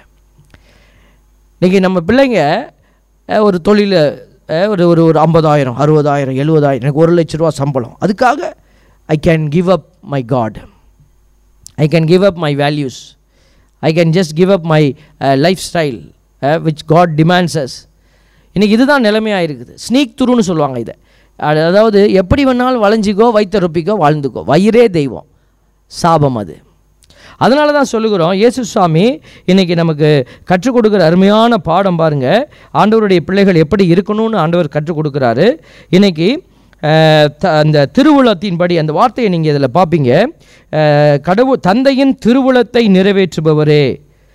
இன்றைக்கி நம்ம பிள்ளைங்க அஹ், ஒரு தொழில அஹ், ஒரு ஒரு ஒரு ஐம்பதாயிரம் அறுபதாயிரம் எழுபதாயிரம் எனக்கு ஒரு லட்ச ரூபா சம்பளம் அதுக்காக I can give up my God I can give up my values I can just give up my lifestyle which God demands us இன்றைக்கி இதுதான் நிலைமையாக இருக்குது ஸ்னீக் துருன்னு சொல்லுவாங்க இதை அது- அதாவது எப்படி வேணாலும் வளைஞ்சிக்கோ வைத்தறுப்பிக்கோ வாழ்ந்துக்கோ வயிறே தெய்வம் சாபம் அது அதனால தான் சொல்லுகிறோம் இயேசு சுவாமி இன்னைக்கு நமக்கு கற்றுக் கொடுக்குற அருமையான பாடம் பாருங்க ஆண்டவருடைய பிள்ளைகள் எப்படி இருக்கணும்னு ஆண்டவர் கற்றுக் கொடுக்குறாரு இன்னைக்கு அஹ், த- அந்த திருவுளத்தின்படி அந்த வார்த்தையை நீங்கள் இதில் பார்ப்பீங்க அஹ், கடவுள் தந்தையின் திருவுளத்தை நிறைவேற்றுபவரே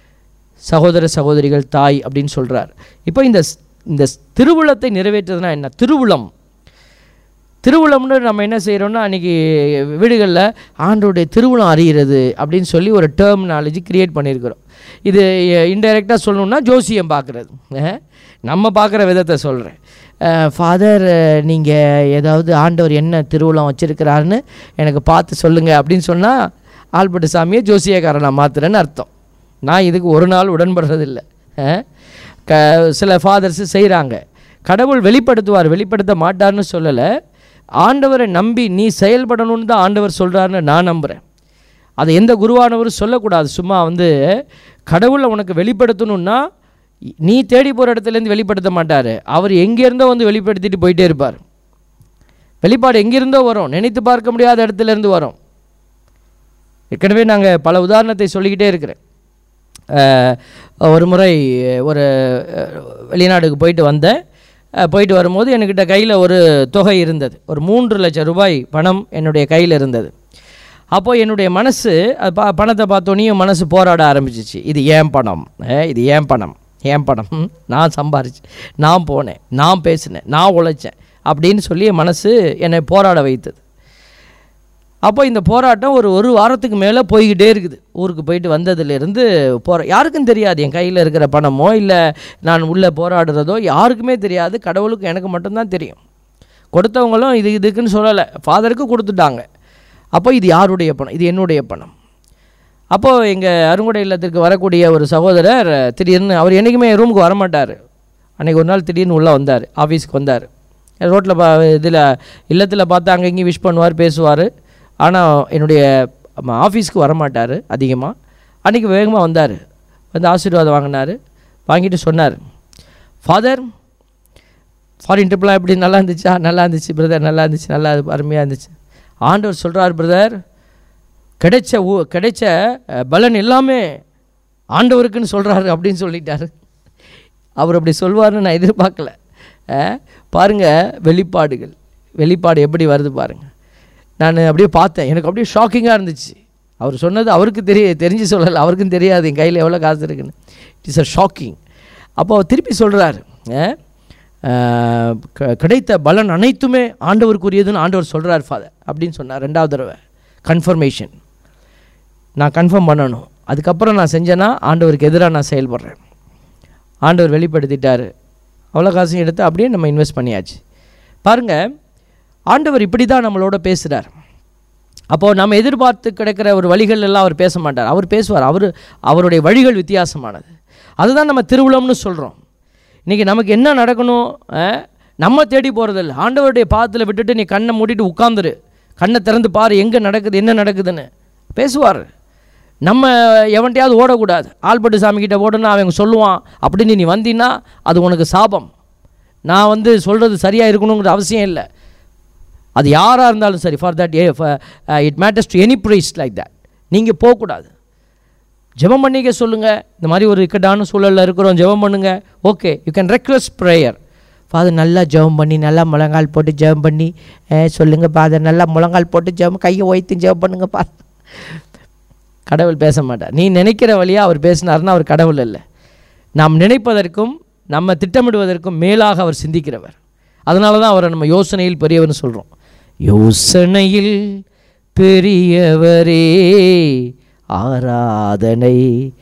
சகோதர சகோதரிகள் தாய் அப்படின்னு சொல்றார் இப்போ இந்த ஸ்- இந்த ஸ்- திருவுளத்தை நிறைவேற்றுறதுனா என்ன திருவுளம் திருவுளம்னு நம்ம என்ன செய்கிறோம்னா அன்றைக்கி வீடுகளில் ஆண்டோடைய திருவுளம் அறிகிறது அப்படின்னு சொல்லி ஒரு டெர்மினாலஜி கிரியேட் பண்ணியிருக்கிறோம் இது இன்டைரக்டாக சொல்லணும்னா ஜோசியம் பார்க்குறது நம்ம பார்க்குற விதத்தை சொல்கிறேன் ஃபாதர் நீங்கள் ஏதாவது ஆண்டவர் என்ன திருவுளம் வச்சுருக்கிறாருன்னு எனக்கு பார்த்து சொல்லுங்கள் அப்படின்னு சொன்னால் ஆல்பர்ட் சாமியை ஜோசியக்காரனை மாத்துறேன்னு அர்த்தம் நான் இதுக்கு ஒரு நாள் உடன்படுறதில்லை அஹ், க சில ஃபாதர்ஸு செய்கிறாங்க கடவுள் வெளிப்படுத்துவார் வெளிப்படுத்த மாட்டார்னு சொல்லலை ஆண்டவரை நம்பி நீ செயல்படணும்னு தான் ஆண்டவர் சொல்கிறாருன்னு நான் நம்புகிறேன் அதை எந்த குருவானவரும் சொல்லக்கூடாது சும்மா வந்து கடவுளை உனக்கு வெளிப்படுத்தணும்னா நீ தேடி போகிற இடத்துலேருந்து வெளிப்படுத்த மாட்டார் அவர் எங்கேருந்தோ வந்து வெளிப்படுத்திட்டு போயிட்டே இருப்பார் வெளிப்பாடு எங்கேருந்தோ வரும் நினைத்து பார்க்க முடியாத இடத்துலேருந்து வரும் ஏற்கனவே நாங்கள் பல உதாரணத்தை சொல்லிக்கிட்டே இருக்கிறேன் அஹ், ஒரு முறை ஒரு அஹ், வெளிநாடுக்கு போயிட்டு வந்தேன் அஹ், போயிட்டு வரும்போது என்கிட்ட கையில் ஒரு தொகை இருந்தது ஒரு மூன்று லட்சம் ரூபாய் பணம் என்னுடைய கையில் இருந்தது அப்போ என்னுடைய மனசு அது பா பணத்தை பார்த்தோன்னே மனசு போராட ஆரம்பிச்சிச்சு இது ஏன் பணம் அஹ், இது ஏன் பணம் ஏன் பணம் ம், நான் சம்பாரிச்சு நான் போனேன் நான் பேசினேன் நான் உழைச்சேன் அப்படின்னு சொல்லி என் மனசு என்னை போராட வைத்தது அப்போ இந்த போராட்டம் ஒரு ஒரு வாரத்துக்கு மேலே போய்கிட்டே இருக்குது ஊருக்கு போயிட்டு வந்ததுலேருந்து போகிற யாருக்கும் தெரியாது என் கையில் இருக்கிற பணமோ இல்லை நான் உள்ளே போராடுறதோ யாருக்குமே தெரியாது கடவுளுக்கு எனக்கு மட்டும்தான் தெரியும் கொடுத்தவங்களும் இது இதுக்குன்னு சொல்லலை ஃபாதருக்கு கொடுத்துட்டாங்க அப்போ இது யாருடைய பணம் இது என்னுடைய பணம் அப்போது எங்கள் அருங்குடை இல்லத்திற்கு வரக்கூடிய ஒரு சகோதரர் திடீர்னு அவர் என்றைக்குமே ரூமுக்கு வரமாட்டார் அன்றைக்கி ஒரு நாள் திடீர்னு உள்ளே வந்தார் ஆஃபீஸ்க்கு வந்தார் ரோட்டில் பா இதில் இல்லத்தில் பார்த்து அங்கே இங்கேயும் விஷ் பண்ணுவார் பேசுவார் ஆனால் என்னுடைய ஆஃபீஸ்க்கு வரமாட்டார் அதிகமாக அன்றைக்கி வேகமாக வந்தார் வந்து ஆசீர்வாதம் வாங்கினார் வாங்கிட்டு சொன்னார் ஃபாதர் ஃபாரின் ட்ரிப்லாம் எப்படி நல்லா இருந்துச்சா நல்லா இருந்துச்சு பிரதர் நல்லா இருந்துச்சு நல்லா அருமையாக இருந்துச்சு ஆண்டவர் சொல்கிறார் பிரதர் கிடைச்ச ஊ கிடைச்ச அஹ், பலன் எல்லாமே ஆண்டவருக்குன்னு சொல்கிறாரு அப்படின்னு சொல்லிட்டாரு அவர் அப்படி சொல்வார்னு நான் எதிர்பார்க்கல அஹ், பாருங்க வெளிப்பாடுகள் வெளிப்பாடு எப்படி வருது பாருங்க நான் அப்படியே பார்த்தேன் எனக்கு அப்படியே ஷாக்கிங்காக இருந்துச்சு அவர் சொன்னது அவருக்கு தெரிய தெரிஞ்சு சொல்லலை அவருக்கும் தெரியாது என் கையில் எவ்வளோ காசு இருக்குன்னு இட் இஸ் அ ஷாக்கிங் அப்போ அவர் திருப்பி சொல்கிறாரு கிடைத்த பலன் அனைத்துமே ஆண்டவருக்குரியதுன்னு ஆண்டவர் சொல்கிறார் ஃபாதர் அப்படின்னு சொன்னார் ரெண்டாவது தடவை கன்ஃபர்மேஷன் நான் கன்ஃபார்ம் பண்ணணும் அதுக்கப்புறம் நான் செஞ்சேன்னா ஆண்டவருக்கு எதிராக நான் செயல்படுறேன் ஆண்டவர் வெளிப்படுத்திட்டாரு அவ்வளோ காசையும் எடுத்து அப்படியே நம்ம இன்வெஸ்ட் பண்ணியாச்சு பாருங்கள் ஆண்டவர் இப்படி தான் நம்மளோட பேசுகிறார் அப்போது நம்ம எதிர்பார்த்து கிடைக்கிற ஒரு வழிகள் எல்லாம் அவர் பேச மாட்டார் அவர் பேசுவார் அவர் அவருடைய வழிகள் வித்தியாசமானது அதுதான் நம்ம திருவிழம்னு சொல்கிறோம் இன்றைக்கி நமக்கு என்ன நடக்கணும் அஹ், நம்ம தேடி போகிறதில்ல ஆண்டவருடைய பாதத்தில் விட்டுட்டு நீ கண்ணை மூடிட்டு உட்காந்துரு கண்ணை திறந்து பாரு எங்கே நடக்குது என்ன நடக்குதுன்னு பேசுவார் நம்ம எவன்ட்டையாவது ஓடக்கூடாது ஆல்பர்ட் சாமி கிட்ட ஓடணும் அவன் சொல்லுவான் அப்படின்னு நீ வந்தீன்னா அது உனக்கு சாபம் நான் வந்து சொல்கிறது சரியாக இருக்கணுங்கிற அவசியம் இல்லை அது யாராக இருந்தாலும் சரி for that it matters to any price like that நீங்கள் போகக்கூடாது ஜெபம் பண்ணிக்க சொல்லுங்கள் இந்த மாதிரி ஒரு இக்கட்டான சூழலில் இருக்கிறோம் ஜெபம் பண்ணுங்க okay you can request prayer father நல்லா ஜெபம் பண்ணி நல்லா முழங்கால் போட்டு ஜெபம் பண்ணி அஹ், சொல்லுங்க ஃபாதர் நல்லா முழங்கால் போட்டு ஜெபம் கையை ஒய்த்து ஜெபம் பண்ணுங்க பா கடவுள் பேச மாட்டார் நீ நினைக்கிற வழியாக அவர் பேசினார்னா அவர் கடவுள் இல்லை நாம் நினைப்பதற்கும் நம்ம திட்டமிடுவதற்கும் மேலாக அவர் சிந்திக்கிறவர் அதனால தான் அவரை நம்ம யோசனையில் பெரியவர்னு சொல்கிறோம் யோசனையில் பெரியவரே ஆராதனை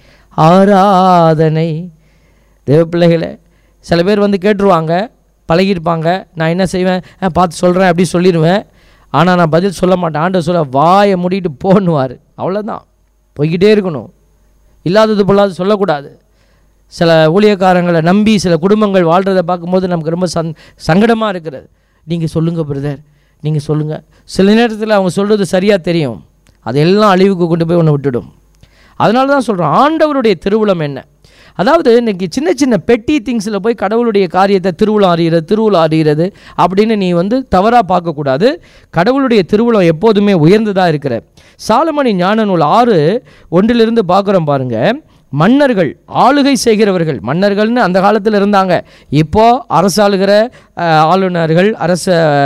ஆராதனை தேவ பிள்ளைகளே சில பேர் வந்து கேட்டுருவாங்க பழகியிருப்பாங்க நான் என்ன செய்வேன் "ஆ, பார்த்து சொல்கிறேன் அப்படி சொல்லிடுவேன் ஆனால் நான் பதில் சொல்ல மாட்டேன் ஆண்டவர் சொல்ல வாயை மூடிட்டு போன்னுவார் அவ்வளோதான் போய்கிட்டே இருக்கணும் இல்லாதது பொல்லாது சொல்லக்கூடாது சில ஊழியக்காரங்களை நம்பி சில குடும்பங்கள் வாழ்கிறத பார்க்கும்போது நமக்கு ரொம்ப சந் சங்கடமாக இருக்கிறது நீங்கள் சொல்லுங்கள் பிரதர் நீங்கள் சொல்லுங்கள் சில நேரத்தில் அவங்க சொல்கிறது சரியாக தெரியும் அதெல்லாம் அழிவுக்கு கொண்டு போய் ஒன்று விட்டுடும் அதனால தான் சொல்கிறோம் ஆண்டவருடைய திருவுளம் என்ன அதாவது இன்னைக்கு சின்ன சின்ன பெட்டி திங்ஸில் போய் கடவுளுடைய காரியத்தை திருவிழா அறிகிறது திருவிழா அறிகிறது அப்படின்னு நீ வந்து தவறாக பார்க்கக்கூடாது கடவுளுடைய திருவிழம் எப்போதுமே உயர்ந்ததாக இருக்கிற சாலமணி ஞான நூல் ஆறு ஒன்றிலிருந்து பார்க்குறோம் பாருங்க மன்னர்கள் ஆளுகை செய்கிறவர்கள் மன்னர்கள்னு அந்த காலத்தில் இருந்தாங்க இப்போ அரசாளுகிற அஹ், ஆளுநர்கள் அரச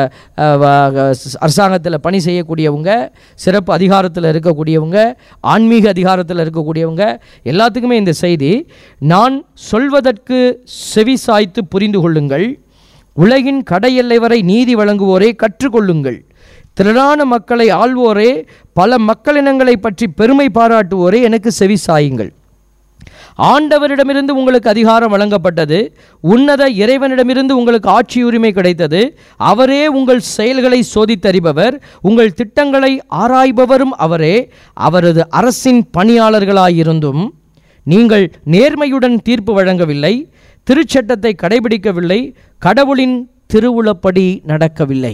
அரசாங்கத்தில் பணி செய்யக்கூடியவங்க சிறப்பு அதிகாரத்தில் இருக்கக்கூடியவங்க ஆன்மீக அதிகாரத்தில் இருக்கக்கூடியவங்க எல்லாத்துக்குமே இந்த செய்தி நான் சொல்வதற்கு செவி சாய்த்து புரிந்து கொள்ளுங்கள் உலகின் கடை எல்லை வரை நீதி வழங்குவோரே கற்றுக்கொள்ளுங்கள் திரளான மக்களை ஆள்வோரே பல மக்களினங்களை பற்றி பெருமை பாராட்டுவோரே எனக்கு செவி சாயுங்கள் ஆண்டவரிடமிருந்து உங்களுக்கு அதிகாரம் வழங்கப்பட்டது உன்னத இறைவனிடமிருந்து உங்களுக்கு ஆட்சி உரிமை கிடைத்தது அவரே உங்கள் செயல்களை சோதித்தறிபவர் உங்கள் திட்டங்களை ஆராய்பவரும் அவரே அவரது அரசின் பணியாளர்களாயிருந்தும் நீங்கள் நேர்மையுடன் தீர்ப்பு வழங்கவில்லை திருச்சட்டத்தை கடைபிடிக்கவில்லை கடவுளின் திருவுளப்படி நடக்கவில்லை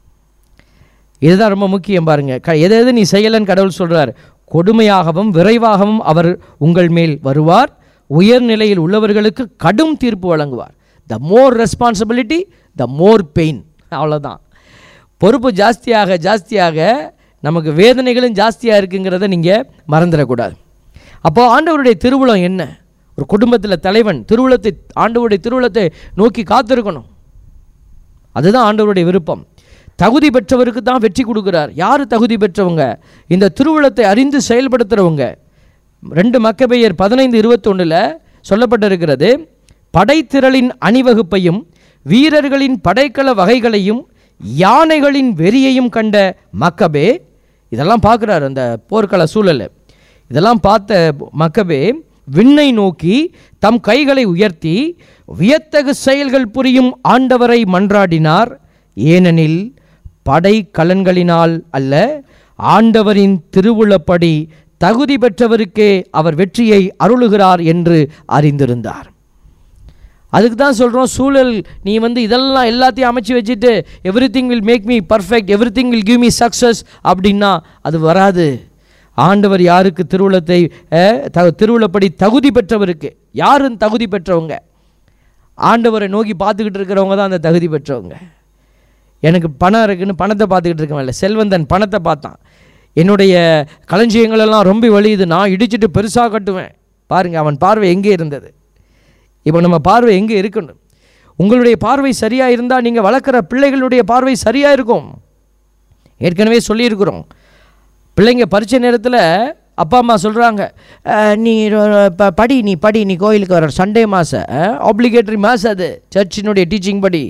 இதுதான் ரொம்ப முக்கியம் பாருங்க க எது எது நீ செய்யலன்னு கடவுள் சொல்றார் கொடுமையாகவும் விரைவாகவும் அவர் உங்கள் மேல் வருவார் உயர்நிலையில் உள்ளவர்களுக்கு கடும் தீர்ப்பு வழங்குவார் த மோர் ரெஸ்பான்சிபிலிட்டி த மோர் பெயின் அவ்வளோதான் பொறுப்பு ஜாஸ்தியாக ஜாஸ்தியாக நமக்கு வேதனைகளும் ஜாஸ்தியாக இருக்குங்கிறத நீங்கள் மறந்துடக்கூடாது அப்போ ஆண்டவருடைய திருவுளம் என்ன ஒரு குடும்பத்தில் தலைவன் திருவுளத்தை ஆண்டவருடைய திருவுளத்தை நோக்கி காத்திருக்கணும் அதுதான் ஆண்டவருடைய விருப்பம் தகுதி பெற்றவருக்கு தான் வெற்றி கொடுக்குறார் யார் தகுதி பெற்றவங்க இந்த திருவுளத்தை அறிந்து செயல்படுத்துகிறவங்க ரெண்டு மக்கபெயர் பதினைந்து இருபத்தொன்னில் சொல்லப்பட்டிருக்கிறது படைத்திரளின் அணிவகுப்பையும் வீரர்களின் படைக்கல வகைகளையும் யானைகளின் வெறியையும் கண்ட மக்கபே இதெல்லாம் பார்க்குறாரு அந்த போர்க்கள சூழலை இதெல்லாம் பார்த்த மக்கபே விண்ணை நோக்கி தம் கைகளை உயர்த்தி வியத்தகு செயல்கள் புரியும் ஆண்டவரை மன்றாடினார் ஏனெனில் படை கலன்களினால் அல்ல ஆண்டவரின் திருவுளப்படி தகுதி பெற்றவருக்கே அவர் வெற்றியை அருளுகிறார் என்று அறிந்திருந்தார் அதுக்கு தான் சொல்கிறோம் சூழல் நீ வந்து இதெல்லாம் எல்லாத்தையும் அமைச்சு வச்சுட்டு everything will make me perfect everything will give me success அப்படின்னா அது வராது ஆண்டவர் யாருக்கு திருவுளத்தை அஹ், த திருவுளப்படி தகுதி பெற்றவருக்கு யாரும் தகுதி பெற்றவங்க ஆண்டவரை நோக்கி பார்த்துக்கிட்டு இருக்கிறவங்க தான் அந்த தகுதி பெற்றவங்க எனக்கு பணம் இருக்குன்னு பணத்தை பார்த்துக்கிட்டு இருக்கவன் இல்லை செல்வந்தன் பணத்தை பார்த்தான் என்னுடைய களஞ்சியங்களெல்லாம் ரொம்ப வலியுது நான் இடிச்சிட்டு பெருசாக கட்டுவேன் பாருங்க அவன் பார்வை எங்கே இருந்தது இப்போ நம்ம பார்வை எங்கே இருக்கணும் உங்களுடைய பார்வை சரியாக இருந்தால் நீங்கள் வளர்க்குற பிள்ளைகளுடைய பார்வை சரியாக இருக்கும் ஏற்கனவே சொல்லியிருக்கிறோம் பிள்ளைங்க பரீட்சை நேரத்தில் அப்பா அம்மா சொல்கிறாங்க நீ ரொ- ப- படி நீ படி நீ கோயிலுக்கு வர சண்டே மாதம் ஆப்ளிகேட்டரி மாஸ் அது சர்ச்சினுடைய டீச்சிங் படி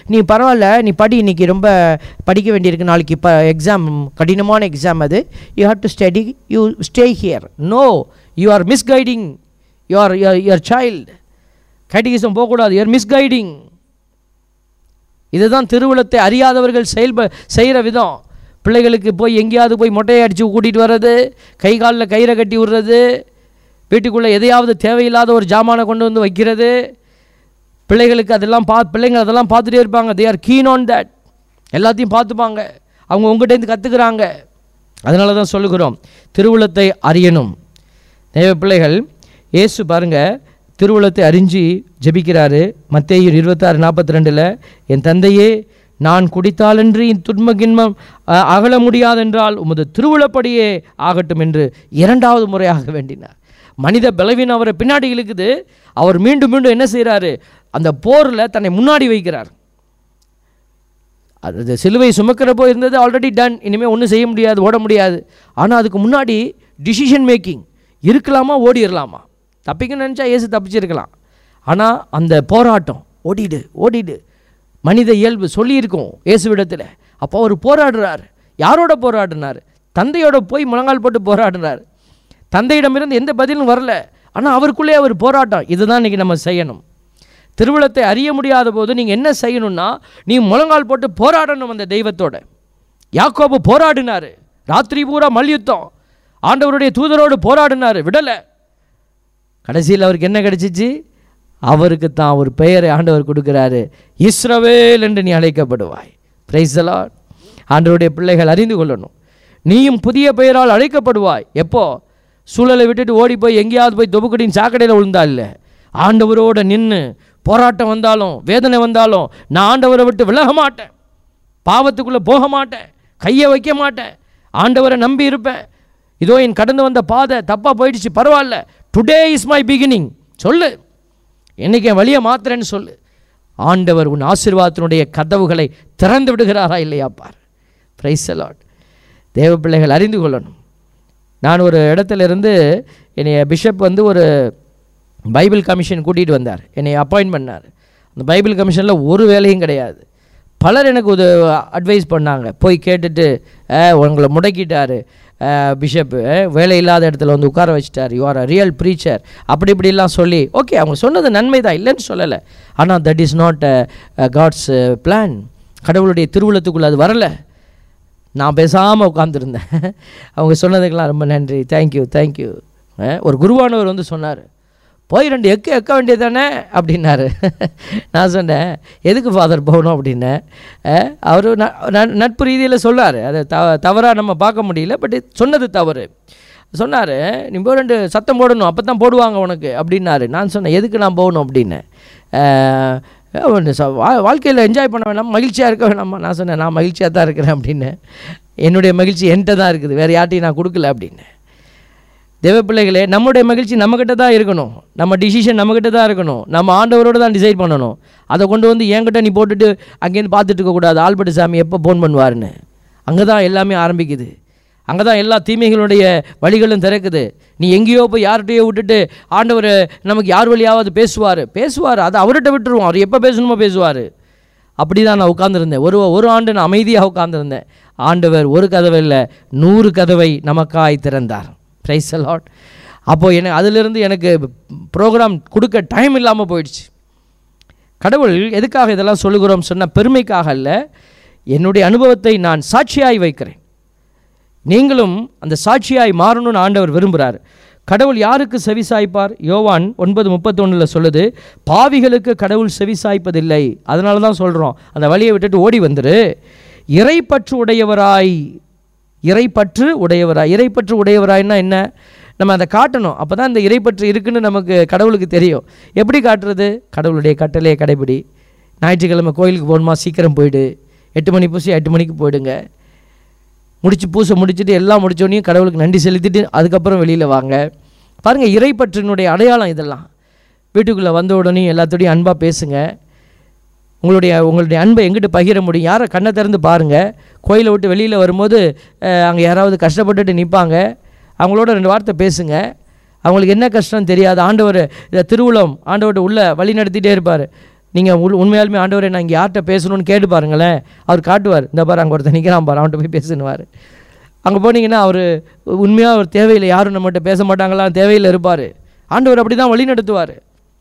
நீ பரவாயில்ல நீ படி இன்னைக்கு ரொம்ப படிக்க வேண்டியிருக்கு நாளைக்கு இப்போ எக்ஸாம் கடினமான எக்ஸாம் அது you have to study you stay here no you are misguiding you are your child catechism போகக்கூடாது யூஆர் மிஸ்கைடிங் இதுதான் திருவுளத்தை அறியாதவர்கள் செயல்ப செய்கிற விதம் பிள்ளைகளுக்கு போய் எங்கேயாவது போய் மொட்டையை அடித்து கூட்டிகிட்டு வர்றது கை காலில் கயிறை கட்டி விடுறது வீட்டுக்குள்ளே எதையாவது தேவையில்லாத ஒரு ஜாமானை கொண்டு வந்து வைக்கிறது பிள்ளைகளுக்கு அதெல்லாம் பா பிள்ளைங்க அதெல்லாம் பார்த்துட்டே இருப்பாங்க they are keen on that எல்லாத்தையும் பார்த்துப்பாங்க அவங்க உங்கள்கிட்டேருந்து கற்றுக்குறாங்க அதனால தான் சொல்லுகிறோம் திருவுளத்தை அறியணும் தேவ பிள்ளைகள் இயேசு பாருங்க திருவுளத்தை அறிஞ்சு ஜெபிக்கிறாரு மத்தேயு இருபத்தாறு நாற்பத்தி ரெண்டில் என் தந்தையே நான் குடித்தாலன்றி துன்ப கிண்மம் அஹ், அகல முடியாதென்றால் உமது திருவுளப்படியே ஆகட்டும் என்று இரண்டாவது முறையாக வேண்டினார் மனித பலவீனம் அவரை பின்னாடி இழுக்குது அவர் மீண்டும் மீண்டும் என்ன செய்கிறாரு அந்த போரில் தன்னை முன்னாடி வைக்கிறார் அது சிலுவை சுமக்கிறப்போ இருந்தது ஆல்ரெடி டன் இனிமேல் ஒன்றும் செய்ய முடியாது ஓட முடியாது ஆனால் அதுக்கு முன்னாடி டிசிஷன் மேக்கிங் இருக்கலாமா ஓடிடலாமா தப்பிக்கணும்னு நினச்சா ஏசு தப்பிச்சிருக்கலாம் ஆனால் அந்த போராட்டம் ஓடிடு ஓடிடு மனித இயல்பு சொல்லியிருக்கோம் இயேசுவிடத்தில் அப்போ அவர் போராடுறார் யாரோட போராடினார் தந்தையோட போய் முழங்கால் போட்டு போராடினார் தந்தையிடமிருந்து எந்த பதிலும் வரல ஆனால் அவருக்குள்ளே அவர் போராட்டம் இதுதான் இன்றைக்கி நம்ம செய்யணும் திருவிழத்தை அறிய முடியாத போது நீங்கள் என்ன செய்யணும்னா நீ முழங்கால் போட்டு போராடணும் அந்த தெய்வத்தோட யாக்கோபு போராடினார் ராத்திரி பூரா மல்யுத்தம் ஆண்டவருடைய தூதரோடு போராடினார் விடலை கடைசியில் அவருக்கு என்ன கிடைச்சிச்சு அவருக்கு தான் ஒரு பெயரை ஆண்டவர் கொடுக்குறாரு இஸ்ரவேல் என்று நீ அழைக்கப்படுவாய் பிரைஸ் லார்ட் ஆண்டவருடைய பிள்ளைகள் அறிந்து கொள்ளணும் நீயும் புதிய பெயரால் அழைக்கப்படுவாய் எப்போ சூழலை விட்டுட்டு ஓடி போய் எங்கேயாவது போய் தொபுக்கடியின் சாக்கடையில் விழுந்தா இல்லை ஆண்டவரோட நின்று போராட்டம் வந்தாலும் வேதனை வந்தாலும் நான் ஆண்டவரை விட்டு விலக மாட்டேன் பாவத்துக்குள்ளே போக மாட்டேன் கையை வைக்க மாட்டேன் ஆண்டவரை நம்பி இருப்பேன் இதோ என் கடந்து வந்த பாதை தப்பாக போயிடுச்சு பரவாயில்ல டுடே இஸ் மை பிகினிங் சொல்லு என்னைக்கு என் வழியை மாத்துறேன்னு சொல்லு ஆண்டவர் உன் ஆசீர்வாதத்தினுடைய கதவுகளை திறந்து விடுகிறாரா இல்லையா பார் பிரைஸ் லார்ட் தேவ பிள்ளைகள் அறிந்து கொள்ளணும் நான் ஒரு இடத்துல இருந்து என்னைய பிஷப் வந்து ஒரு பைபிள் கமிஷன் கூட்டிகிட்டு வந்தார் என்னை அப்பாயின்ட் பண்ணார் அந்த பைபிள் கமிஷனில் ஒரு வேலையும் கிடையாது பலர் எனக்கு ஒரு அட்வைஸ் பண்ணாங்க போய் கேட்டுட்டு "அஹ், உங்களை முடக்கிட்டாரு பிஷப்பு வேலை இல்லாத இடத்துல வந்து உட்கார வச்சிட்டார் you are a real preacher அப்படி இப்படிலாம் சொல்லி ஓகே அவங்க சொன்னது நன்மை தான் இல்லைன்னு சொல்லலை ஆனால் that is not God's plan கடவுளுடைய திருவுளத்துக்குள்ளே அது வரலை நான் பேசாமல் உட்காந்துருந்தேன் அவங்க சொன்னதுக்கெல்லாம் ரொம்ப நன்றி தேங்க்யூ தேங்க்யூ ஒரு குருவானவர் வந்து சொன்னார் போய் ரெண்டு எக்கு எக்க வேண்டியது தானே அப்படின்னாரு நான் சொன்னேன் எதுக்கு ஃபாதர் போகணும் அப்படின்னேன் அவர் நட்பு ரீதியில் சொன்னார் அதை த தவறாக நம்ம பார்க்க முடியல பட் சொன்னது தவறு சொன்னார் நீ போய் ரெண்டு சத்தம் போடணும் அப்போ தான் போடுவாங்க உனக்கு அப்படின்னாரு நான் சொன்னேன் எதுக்கு நான் போகணும் அப்படின்னு வாழ்க்கையில் என்ஜாய் பண்ண வேணாம் மகிழ்ச்சியாக இருக்க வேணாமா நான் சொன்னேன் நான் மகிழ்ச்சியாக தான் இருக்கிறேன் அப்படின்னு என்னுடைய மகிழ்ச்சி என்கிட்ட தான் இருக்குது வேறு யார்ட்டையும் நான் கொடுக்கல அப்படின்னு தேவ பிள்ளைகளே நம்முடைய மகிழ்ச்சி நம்மக்கிட்ட தான் இருக்கணும் நம்ம டிசிஷன் நம்மக்கிட்ட தான் இருக்கணும் நம்ம ஆண்டவரோட தான் டிசைட் பண்ணணும் அதை கொண்டு வந்து என்கிட்ட நீ போட்டுட்டு அங்கேருந்து பார்த்துட்டு இருக்கக்கூடாது ஆல்பர்ட் சாமி எப்போ ஃபோன் பண்ணுவாருன்னு அங்கே தான் எல்லாமே ஆரம்பிக்குது அங்கே தான் எல்லா தீமைகளுடைய வழிகளும் திறக்குது நீ எங்கேயோ போய் யார்கிட்டயோ விட்டுட்டு ஆண்டவர் நமக்கு யார் வழியாவது பேசுவார் பேசுவார் அதை அவர்கிட்ட விட்டுருவோம் அவர் எப்போ பேசணுமோ பேசுவார் அப்படி தான் நான் உட்காந்துருந்தேன் ஒரு ஒரு ஆண்டு நான் அமைதியாக உட்காந்துருந்தேன் ஆண்டவர் ஒரு கதவை இல்லை நூறு கதவை நமக்காய் திறந்தார் ப்ரைஸ் லாட் அப்போது எனக்கு அதிலிருந்து எனக்கு ப்ரோக்ராம் கொடுக்க டைம் இல்லாமல் போயிடுச்சு கடவுள் எதுக்காக இதெல்லாம் சொல்லுகிறோம் சொன்ன பெருமைக்காக அல்ல என்னுடைய அனுபவத்தை நான் சாட்சியாய் வைக்கிறேன் நீங்களும் அந்த சாட்சியாய் மாறணும்னு ஆண்டவர் விரும்புகிறார் கடவுள் யாருக்கு செவி சாய்ப்பார் யோவான் ஒன்பது முப்பத்தொன்னில் சொல்லுது பாவிகளுக்கு கடவுள் செவி சாய்ப்பதில்லை அதனால தான் சொல்கிறோம் அந்த வழியை விட்டுட்டு ஓடி வந்துரு இறைப்பற்று உடையவராய் இறைப்பற்று உடையவராய் இறைப்பற்று உடையவராய்னா என்ன நம்ம அதை காட்டணும் அப்போ தான் இந்த இறைப்பற்று இருக்குன்னு நமக்கு கடவுளுக்கு தெரியும் எப்படி காட்டுறது கடவுளுடைய கட்டளையை கடைபிடி ஞாயிற்றுக்கிழமை கோயிலுக்கு போகணுமா சீக்கிரம் போயிடு எட்டு மணி பூசி எட்டு மணிக்கு போயிடுங்க முடிச்சு பூசை முடிச்சுட்டு எல்லாம் முடிச்சோடனையும் கடவுளுக்கு நன்றி செலுத்திட்டு அதுக்கப்புறம் வெளியில் வாங்க பாருங்கள் இறைப்பற்றினுடைய அடையாளம் இதெல்லாம் வீட்டுக்குள்ளே வந்த உடனே எல்லாத்தோடையும் அன்பாக பேசுங்க உங்களுடைய உங்களுடைய அன்பை எங்கிட்ட பகிர முடியும் யாரை கண்ணை திறந்து பாருங்கள் கோயிலை விட்டு வெளியில் வரும்போது அங்கே யாராவது கஷ்டப்பட்டுட்டு நிற்பாங்க அவங்களோட ரெண்டு வார்த்தை பேசுங்க அவங்களுக்கு என்ன கஷ்டம் தெரியாது ஆண்டவர் இந்த திருவுளம் ஆண்டவர்கிட்ட உள்ள வழி நடத்திட்டே இருப்பார் நீங்கள் உள் உண்மையாலுமே ஆண்டவரை நான் இங்கே யார்கிட்ட பேசணும்னு கேட்டு பாருங்களேன் அவர் காட்டுவார் இந்த பாரு அங்கே ஒருத்தன் நிற்கிறான் பாரு அவன்கிட்ட போய் பேசுனுவார் அங்கே போனீங்கன்னா அவர் உண்மையாக அவர் தேவையில்லை யாரும் நம்மகிட்ட பேச மாட்டாங்களா தேவையில் இருப்பார் ஆண்டவர் அப்படி தான் வழி நடத்துவார்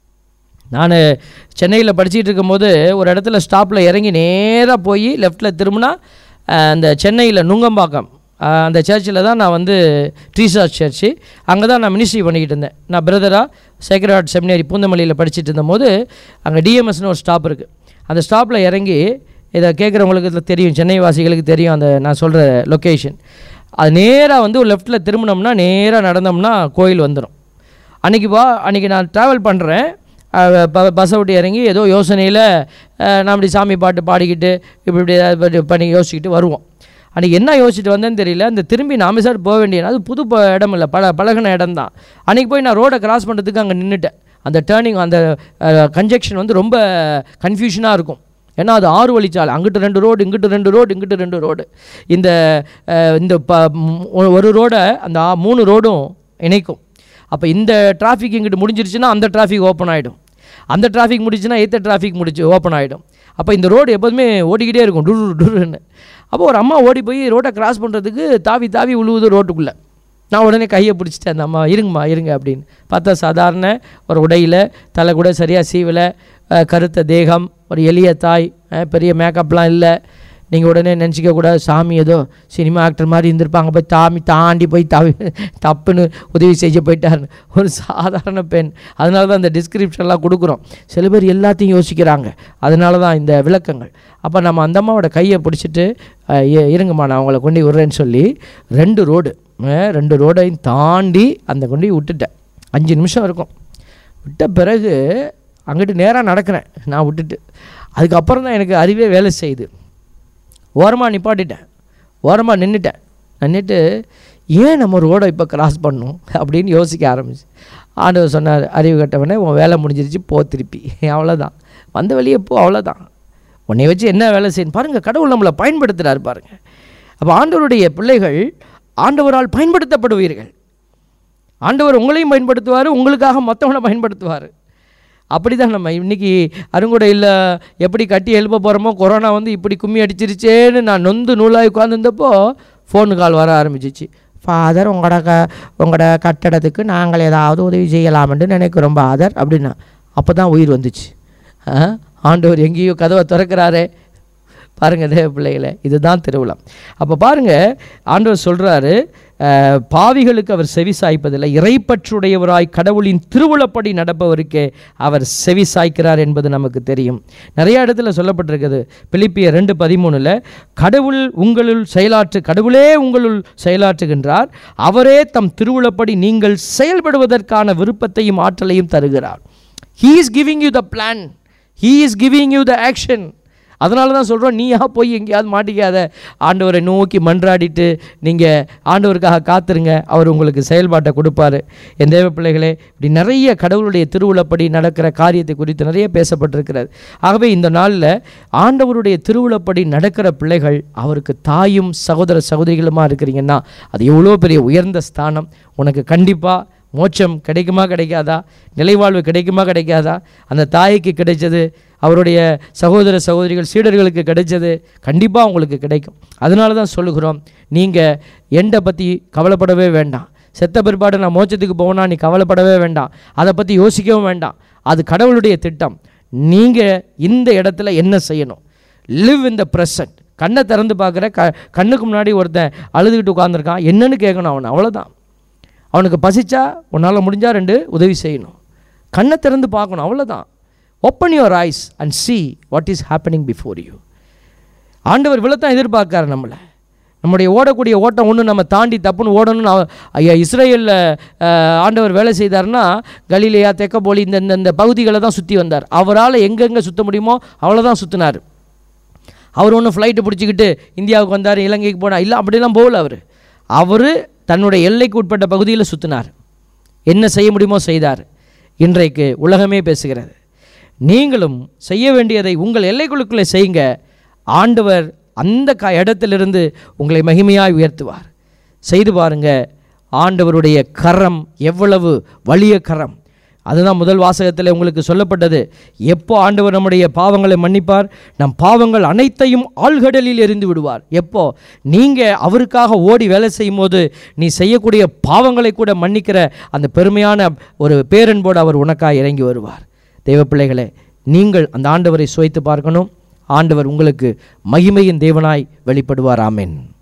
நான் சென்னையில் படிச்சிட்டு இருக்கும்போது ஒரு இடத்துல ஸ்டாப்பில் இறங்கி நேராக போய் லெஃப்ட்டில் திரும்பினா அஹ், அந்த சென்னையில் நுங்கம்பாக்கம் அஹ், அந்த சர்ச்சில் தான் நான் வந்து ட்ரீசார்ஜ் சர்ச்சு அங்கே தான் நான் மினிஸ்ட்ரி பண்ணிக்கிட்டு இருந்தேன் நான் பிரதராக சேக்ரட் ஹார்ட் செமினரி பூந்தமல்லியில் படிச்சிட்டு இருந்தபோது அங்கே டிஎம்எஸ்னு ஒரு ஸ்டாப் இருக்குது அந்த ஸ்டாப்பில் இறங்கி இதை கேட்குறவங்களுக்கு இதுல தெரியும் சென்னை வாசிகளுக்கு தெரியும் அந்த நான் சொல்கிற லொக்கேஷன் அது நேராக வந்து ஒரு லெஃப்ட்டில் திரும்பினோம்னா நேராக நடந்தோம்னா கோயில் வந்துடும் அன்றைக்கி வா அன்றைக்கி நான் ட்ராவல் பண்ணுறேன் பஸ்ஸை விட்டு இறங்கி ஏதோ யோசனையில் நான் இப்படி சாமி பாட்டு பாடிக்கிட்டு இப்படி இப்படி ஏதாவது பண்ணி- பண்ணி யோசிச்சுக்கிட்டு வருவோம் அன்றைக்கி என்ன யோசிச்சுட்டு வந்தேன்னு தெரியல அந்த திரும்பி நாம சார் போக வேண்டிய அது புது ப- இடம் இல்லை பல பழகின இடம் தான் அன்றைக்கி போய் நான் ரோடை கிராஸ் பண்ணுறதுக்கு அங்கே நின்றுட்டேன் அந்த டேர்னிங் அந்த கன்ஜெக்ஷன் வந்து ரொம்ப கன்ஃபியூஷனாக இருக்கும் ஏன்னா அது ஆறு வழிச்சாலை அங்கிட்டு ரெண்டு ரோடு இங்கிட்டு ரெண்டு ரோடு இங்கிட்டு ரெண்டு ரோடு இந்த அஹ், இந்த ப ம், ஒரு ரோடை அந்த ஆ- மூணு ரோடும் இணைக்கும் அப்போ இந்த டிராஃபிக் இங்கிட்டு முடிஞ்சிருச்சுன்னா அந்த டிராஃபிக் ஓப்பன் ஆகிடும் அந்த டிராஃபிக் முடிச்சுன்னா ஏற்ற டிராஃபிக் முடிச்சு ஓப்பன் ஆகிடும் அப்போ இந்த ரோடு எப்போதுமே ஓடிக்கிட்டே இருக்கும் டுரு டுருன்னு அப்போ ஒரு அம்மா ஓடி போய் ரோட்டை கிராஸ் பண்ணுறதுக்கு தாவி தாவி உழுவுது ரோட்டுக்குள்ளே நான் உடனே கையை பிடிச்சிட்டேன் அந்த அம்மா இருங்கம்மா இருங்க அப்படின்னு பார்த்தா சாதாரண ஒரு உடையில் தலை கூட சரியாக சீவலை அஹ், கருத்த தேகம் ஒரு எளிய தாய் அஹ், பெரிய மேக்கப்லாம் இல்லை நீங்கள் உடனே நினச்சிக்க கூடாது சாமி ஏதோ சினிமா ஆக்டர் மாதிரி இருந்திருப்பாங்க போய் தாமி தாண்டி போய் தவி தப்புன்னு உதவி செய்ய போயிட்டாருன்னு ஒரு சாதாரண பெண் அதனால தான் இந்த டிஸ்கிரிப்ஷன்லாம் கொடுக்குறோம் சில பேர் எல்லாத்தையும் யோசிக்கிறாங்க அதனால தான் இந்த விளக்கங்கள் அப்போ நம்ம அந்த அம்மாவோட கையை பிடிச்சிட்டு அஹ், இ- இருங்கம்மா நான் உங்களை கொண்டு போய் விட்றேன்னு சொல்லி ரெண்டு ரோடு அஹ், ரெண்டு ரோடையும் தாண்டி அந்த கொண்டு போய் விட்டுட்டேன் அஞ்சு நிமிஷம் இருக்கும் விட்ட பிறகு அங்கிட்டு நேராக நடக்கிறேன் நான் விட்டுட்டு அதுக்கப்புறம் தான் எனக்கு அறிவே வேலை செய்யுது ஓரமாக நிப்பாட்டிட்டேன் ஓரமாக நின்றுட்டேன் நின்றுட்டு ஏன் நம்ம ரோடை இப்போ கிராஸ் பண்ணணும் அப்படின்னு யோசிக்க ஆரம்பிச்சு ஆண்டவர் சொன்னார் அறிவு கட்டவனே உன் வேலை முடிஞ்சிருச்சு போ திருப்பி அவ்வளோதான் வந்த வழியே போ அவ்வளோதான் உன்னை வச்சு என்ன வேலை செய்யணும் பாருங்கள் கடவுள் நம்மளை பயன்படுத்துகிறாரு பாருங்கள் அப்போ ஆண்டவருடைய பிள்ளைகள் ஆண்டவரால் பயன்படுத்தப்படுவீர்கள் ஆண்டவர் உங்களையும் பயன்படுத்துவார் உங்களுக்காக மற்றவனை பயன்படுத்துவார் அப்படி தான் நம்ம இன்றைக்கி அருங்குடையில் எப்படி கட்டி எழுப்ப போகிறோமோ கொரோனா வந்து இப்படி கும்மி அடிச்சிருச்சேன்னு நான் நொந்து நூலாக உட்காந்துருந்தப்போ ஃபோன் கால் வர ஆரம்பிச்சிச்சு ஃபாதர் உங்களோட க உங்களோட கட்டடத்துக்கு நாங்கள் ஏதாவது உதவி செய்யலாம்னு நினைக்கிறோம் ஃபாதர் அப்படின்னா அப்போ தான் உயிர் வந்துச்சு ஆ? ஆண்டவர் எங்கேயோ கதவை திறக்கிறாரே பாருங்க தேவ பிள்ளைகளே இதுதான் திருவிழா அப்போ பாருங்க ஆண்டவர் சொல்றாரு அஹ், பாவிகளுக்கு அவர் செவி சாய்ப்பதில்லை இறைப்பற்றுடையவராய் கடவுளின் திருவுளப்படி நடப்பவருக்கே அவர் செவி சாய்க்கிறார் என்பது நமக்கு தெரியும் நிறைய இடத்துல சொல்லப்பட்டிருக்குது பிலிப்பிய ரெண்டு பதிமூணுல கடவுள் உங்களுள் செயலாற்று கடவுளே உங்களுள் செயலாற்றுகின்றார் அவரே தம் திருவுளப்படி நீங்கள் செயல்படுவதற்கான விருப்பத்தையும் ஆற்றலையும் தருகிறார் he is giving you the plan he is giving you the action அதனால தான் சொல்கிறோம் நீயா போய் எங்கேயாவது மாட்டிக்காத ஆண்டவரை நோக்கி மன்றாடிட்டு நீங்கள் ஆண்டவருக்காக காத்துருங்க அவர் உங்களுக்கு செயல்பாட்டை கொடுப்பாரு என் தேவ பிள்ளைகளே இப்படி நிறைய கடவுளுடைய திருவுளப்படி நடக்கிற காரியத்தை குறித்து நிறைய பேசப்பட்டிருக்கிறது ஆகவே இந்த நாளில் ஆண்டவருடைய திருவுளப்படி நடக்கிற பிள்ளைகள் அவருக்கு தாயும் சகோதர சகோதரிகளுமா இருக்கிறீங்கன்னா அது எவ்வளோ பெரிய உயர்ந்த ஸ்தானம் உனக்கு கண்டிப்பாக மோட்சம் கிடைக்குமா கிடைக்காதா நிலைவாழ்வு கிடைக்குமா கிடைக்காதா அந்த தாய்க்கு கிடைச்சது அவருடைய சகோதர சகோதரிகள் சீடர்களுக்கு கிடைச்சது கண்டிப்பாக உங்களுக்கு கிடைக்கும் அதனால தான் சொல்லுகிறோம் நீங்கள் எண்டை பற்றி கவலைப்படவே வேண்டாம் செத்த பிற்பாடு நான் மோட்சத்துக்கு போவேனா நீ கவலைப்படவே வேண்டாம் அதை பற்றி யோசிக்கவும் வேண்டாம் அது கடவுளுடைய திட்டம் நீங்கள் இந்த இடத்துல என்ன செய்யணும் லிவ் in the present கண்ணை திறந்து பார்க்குற க கண்ணுக்கு முன்னாடி ஒருத்தன் அழுதுகிட்டு உட்காந்துருக்கான் என்னன்னு கேட்கணும் அவனை அவ்வளோதான் அவனுக்கு பசிச்சா உன்னால் முடிஞ்சா ரெண்டு உதவி செய்யணும் கண்ணை திறந்து பார்க்கணும் அவ்வளோதான் open your eyes and see what is happening before you ஆண்டவர் இவ்வளோத்தான் எதிர்பார்க்காரு நம்மளை நம்முடைய ஓடக்கூடிய ஓட்டம் ஒன்று நம்ம தாண்டி தப்புன்னு ஓடணும்னு அவ- ஐயா இஸ்ரேலில் ஆண்டவர் வேலை செய்தார்னா கலிலேயா தெக்கப்போலி இந்த இந்த- இந்த பகுதிகளை தான் சுற்றி வந்தார் அவரால் எங்கெங்கே சுற்ற முடியுமோ அவ்வளோதான் சுற்றினார் அவர் ஒன்றும் ஃப்ளைட்டு பிடிச்சிக்கிட்டு இந்தியாவுக்கு வந்தார் இலங்கைக்கு போனார் இல்லை அப்படிலாம் போகல அவர் அவர் தன்னுடைய எல்லைக்கு உட்பட்ட பகுதியில் சுற்றினார் என்ன செய்ய முடியுமோ செய்தார் இன்றைக்கு உலகமே பேசுகிறது நீங்களும் செய்ய வேண்டியதை உங்கள் எல்லைக்குள்ளுக்குள்ளே செய்யுங்க ஆண்டவர் அந்த க இடத்திலிருந்து உங்களை மகிமையாய் உயர்த்துவார் செய்து பாருங்க ஆண்டவருடைய கரம் எவ்வளவு வலிய கரம் அதுதான் முதல் வாசகத்தில் உங்களுக்கு சொல்லப்பட்டது எப்போ ஆண்டவர் நம்முடைய பாவங்களை மன்னிப்பார் நம் பாவங்கள் அனைத்தையும் ஆழ்கடலில் எறிந்து விடுவார் எப்போ நீங்கள் அவருக்காக ஓடி வேலை செய்யும் போது நீ செய்யக்கூடிய பாவங்களை கூட மன்னிக்கிற அந்த பெருமையான ஒரு பேரன்போடு அவர் உனக்காக இறங்கி வருவார் தெய்வ பிள்ளைகளே நீங்கள் அந்த ஆண்டவரை சுவைத்து பார்க்கணும் ஆண்டவர் உங்களுக்கு மகிமையின் தேவனாய் வெளிப்படுவார் ஆமென்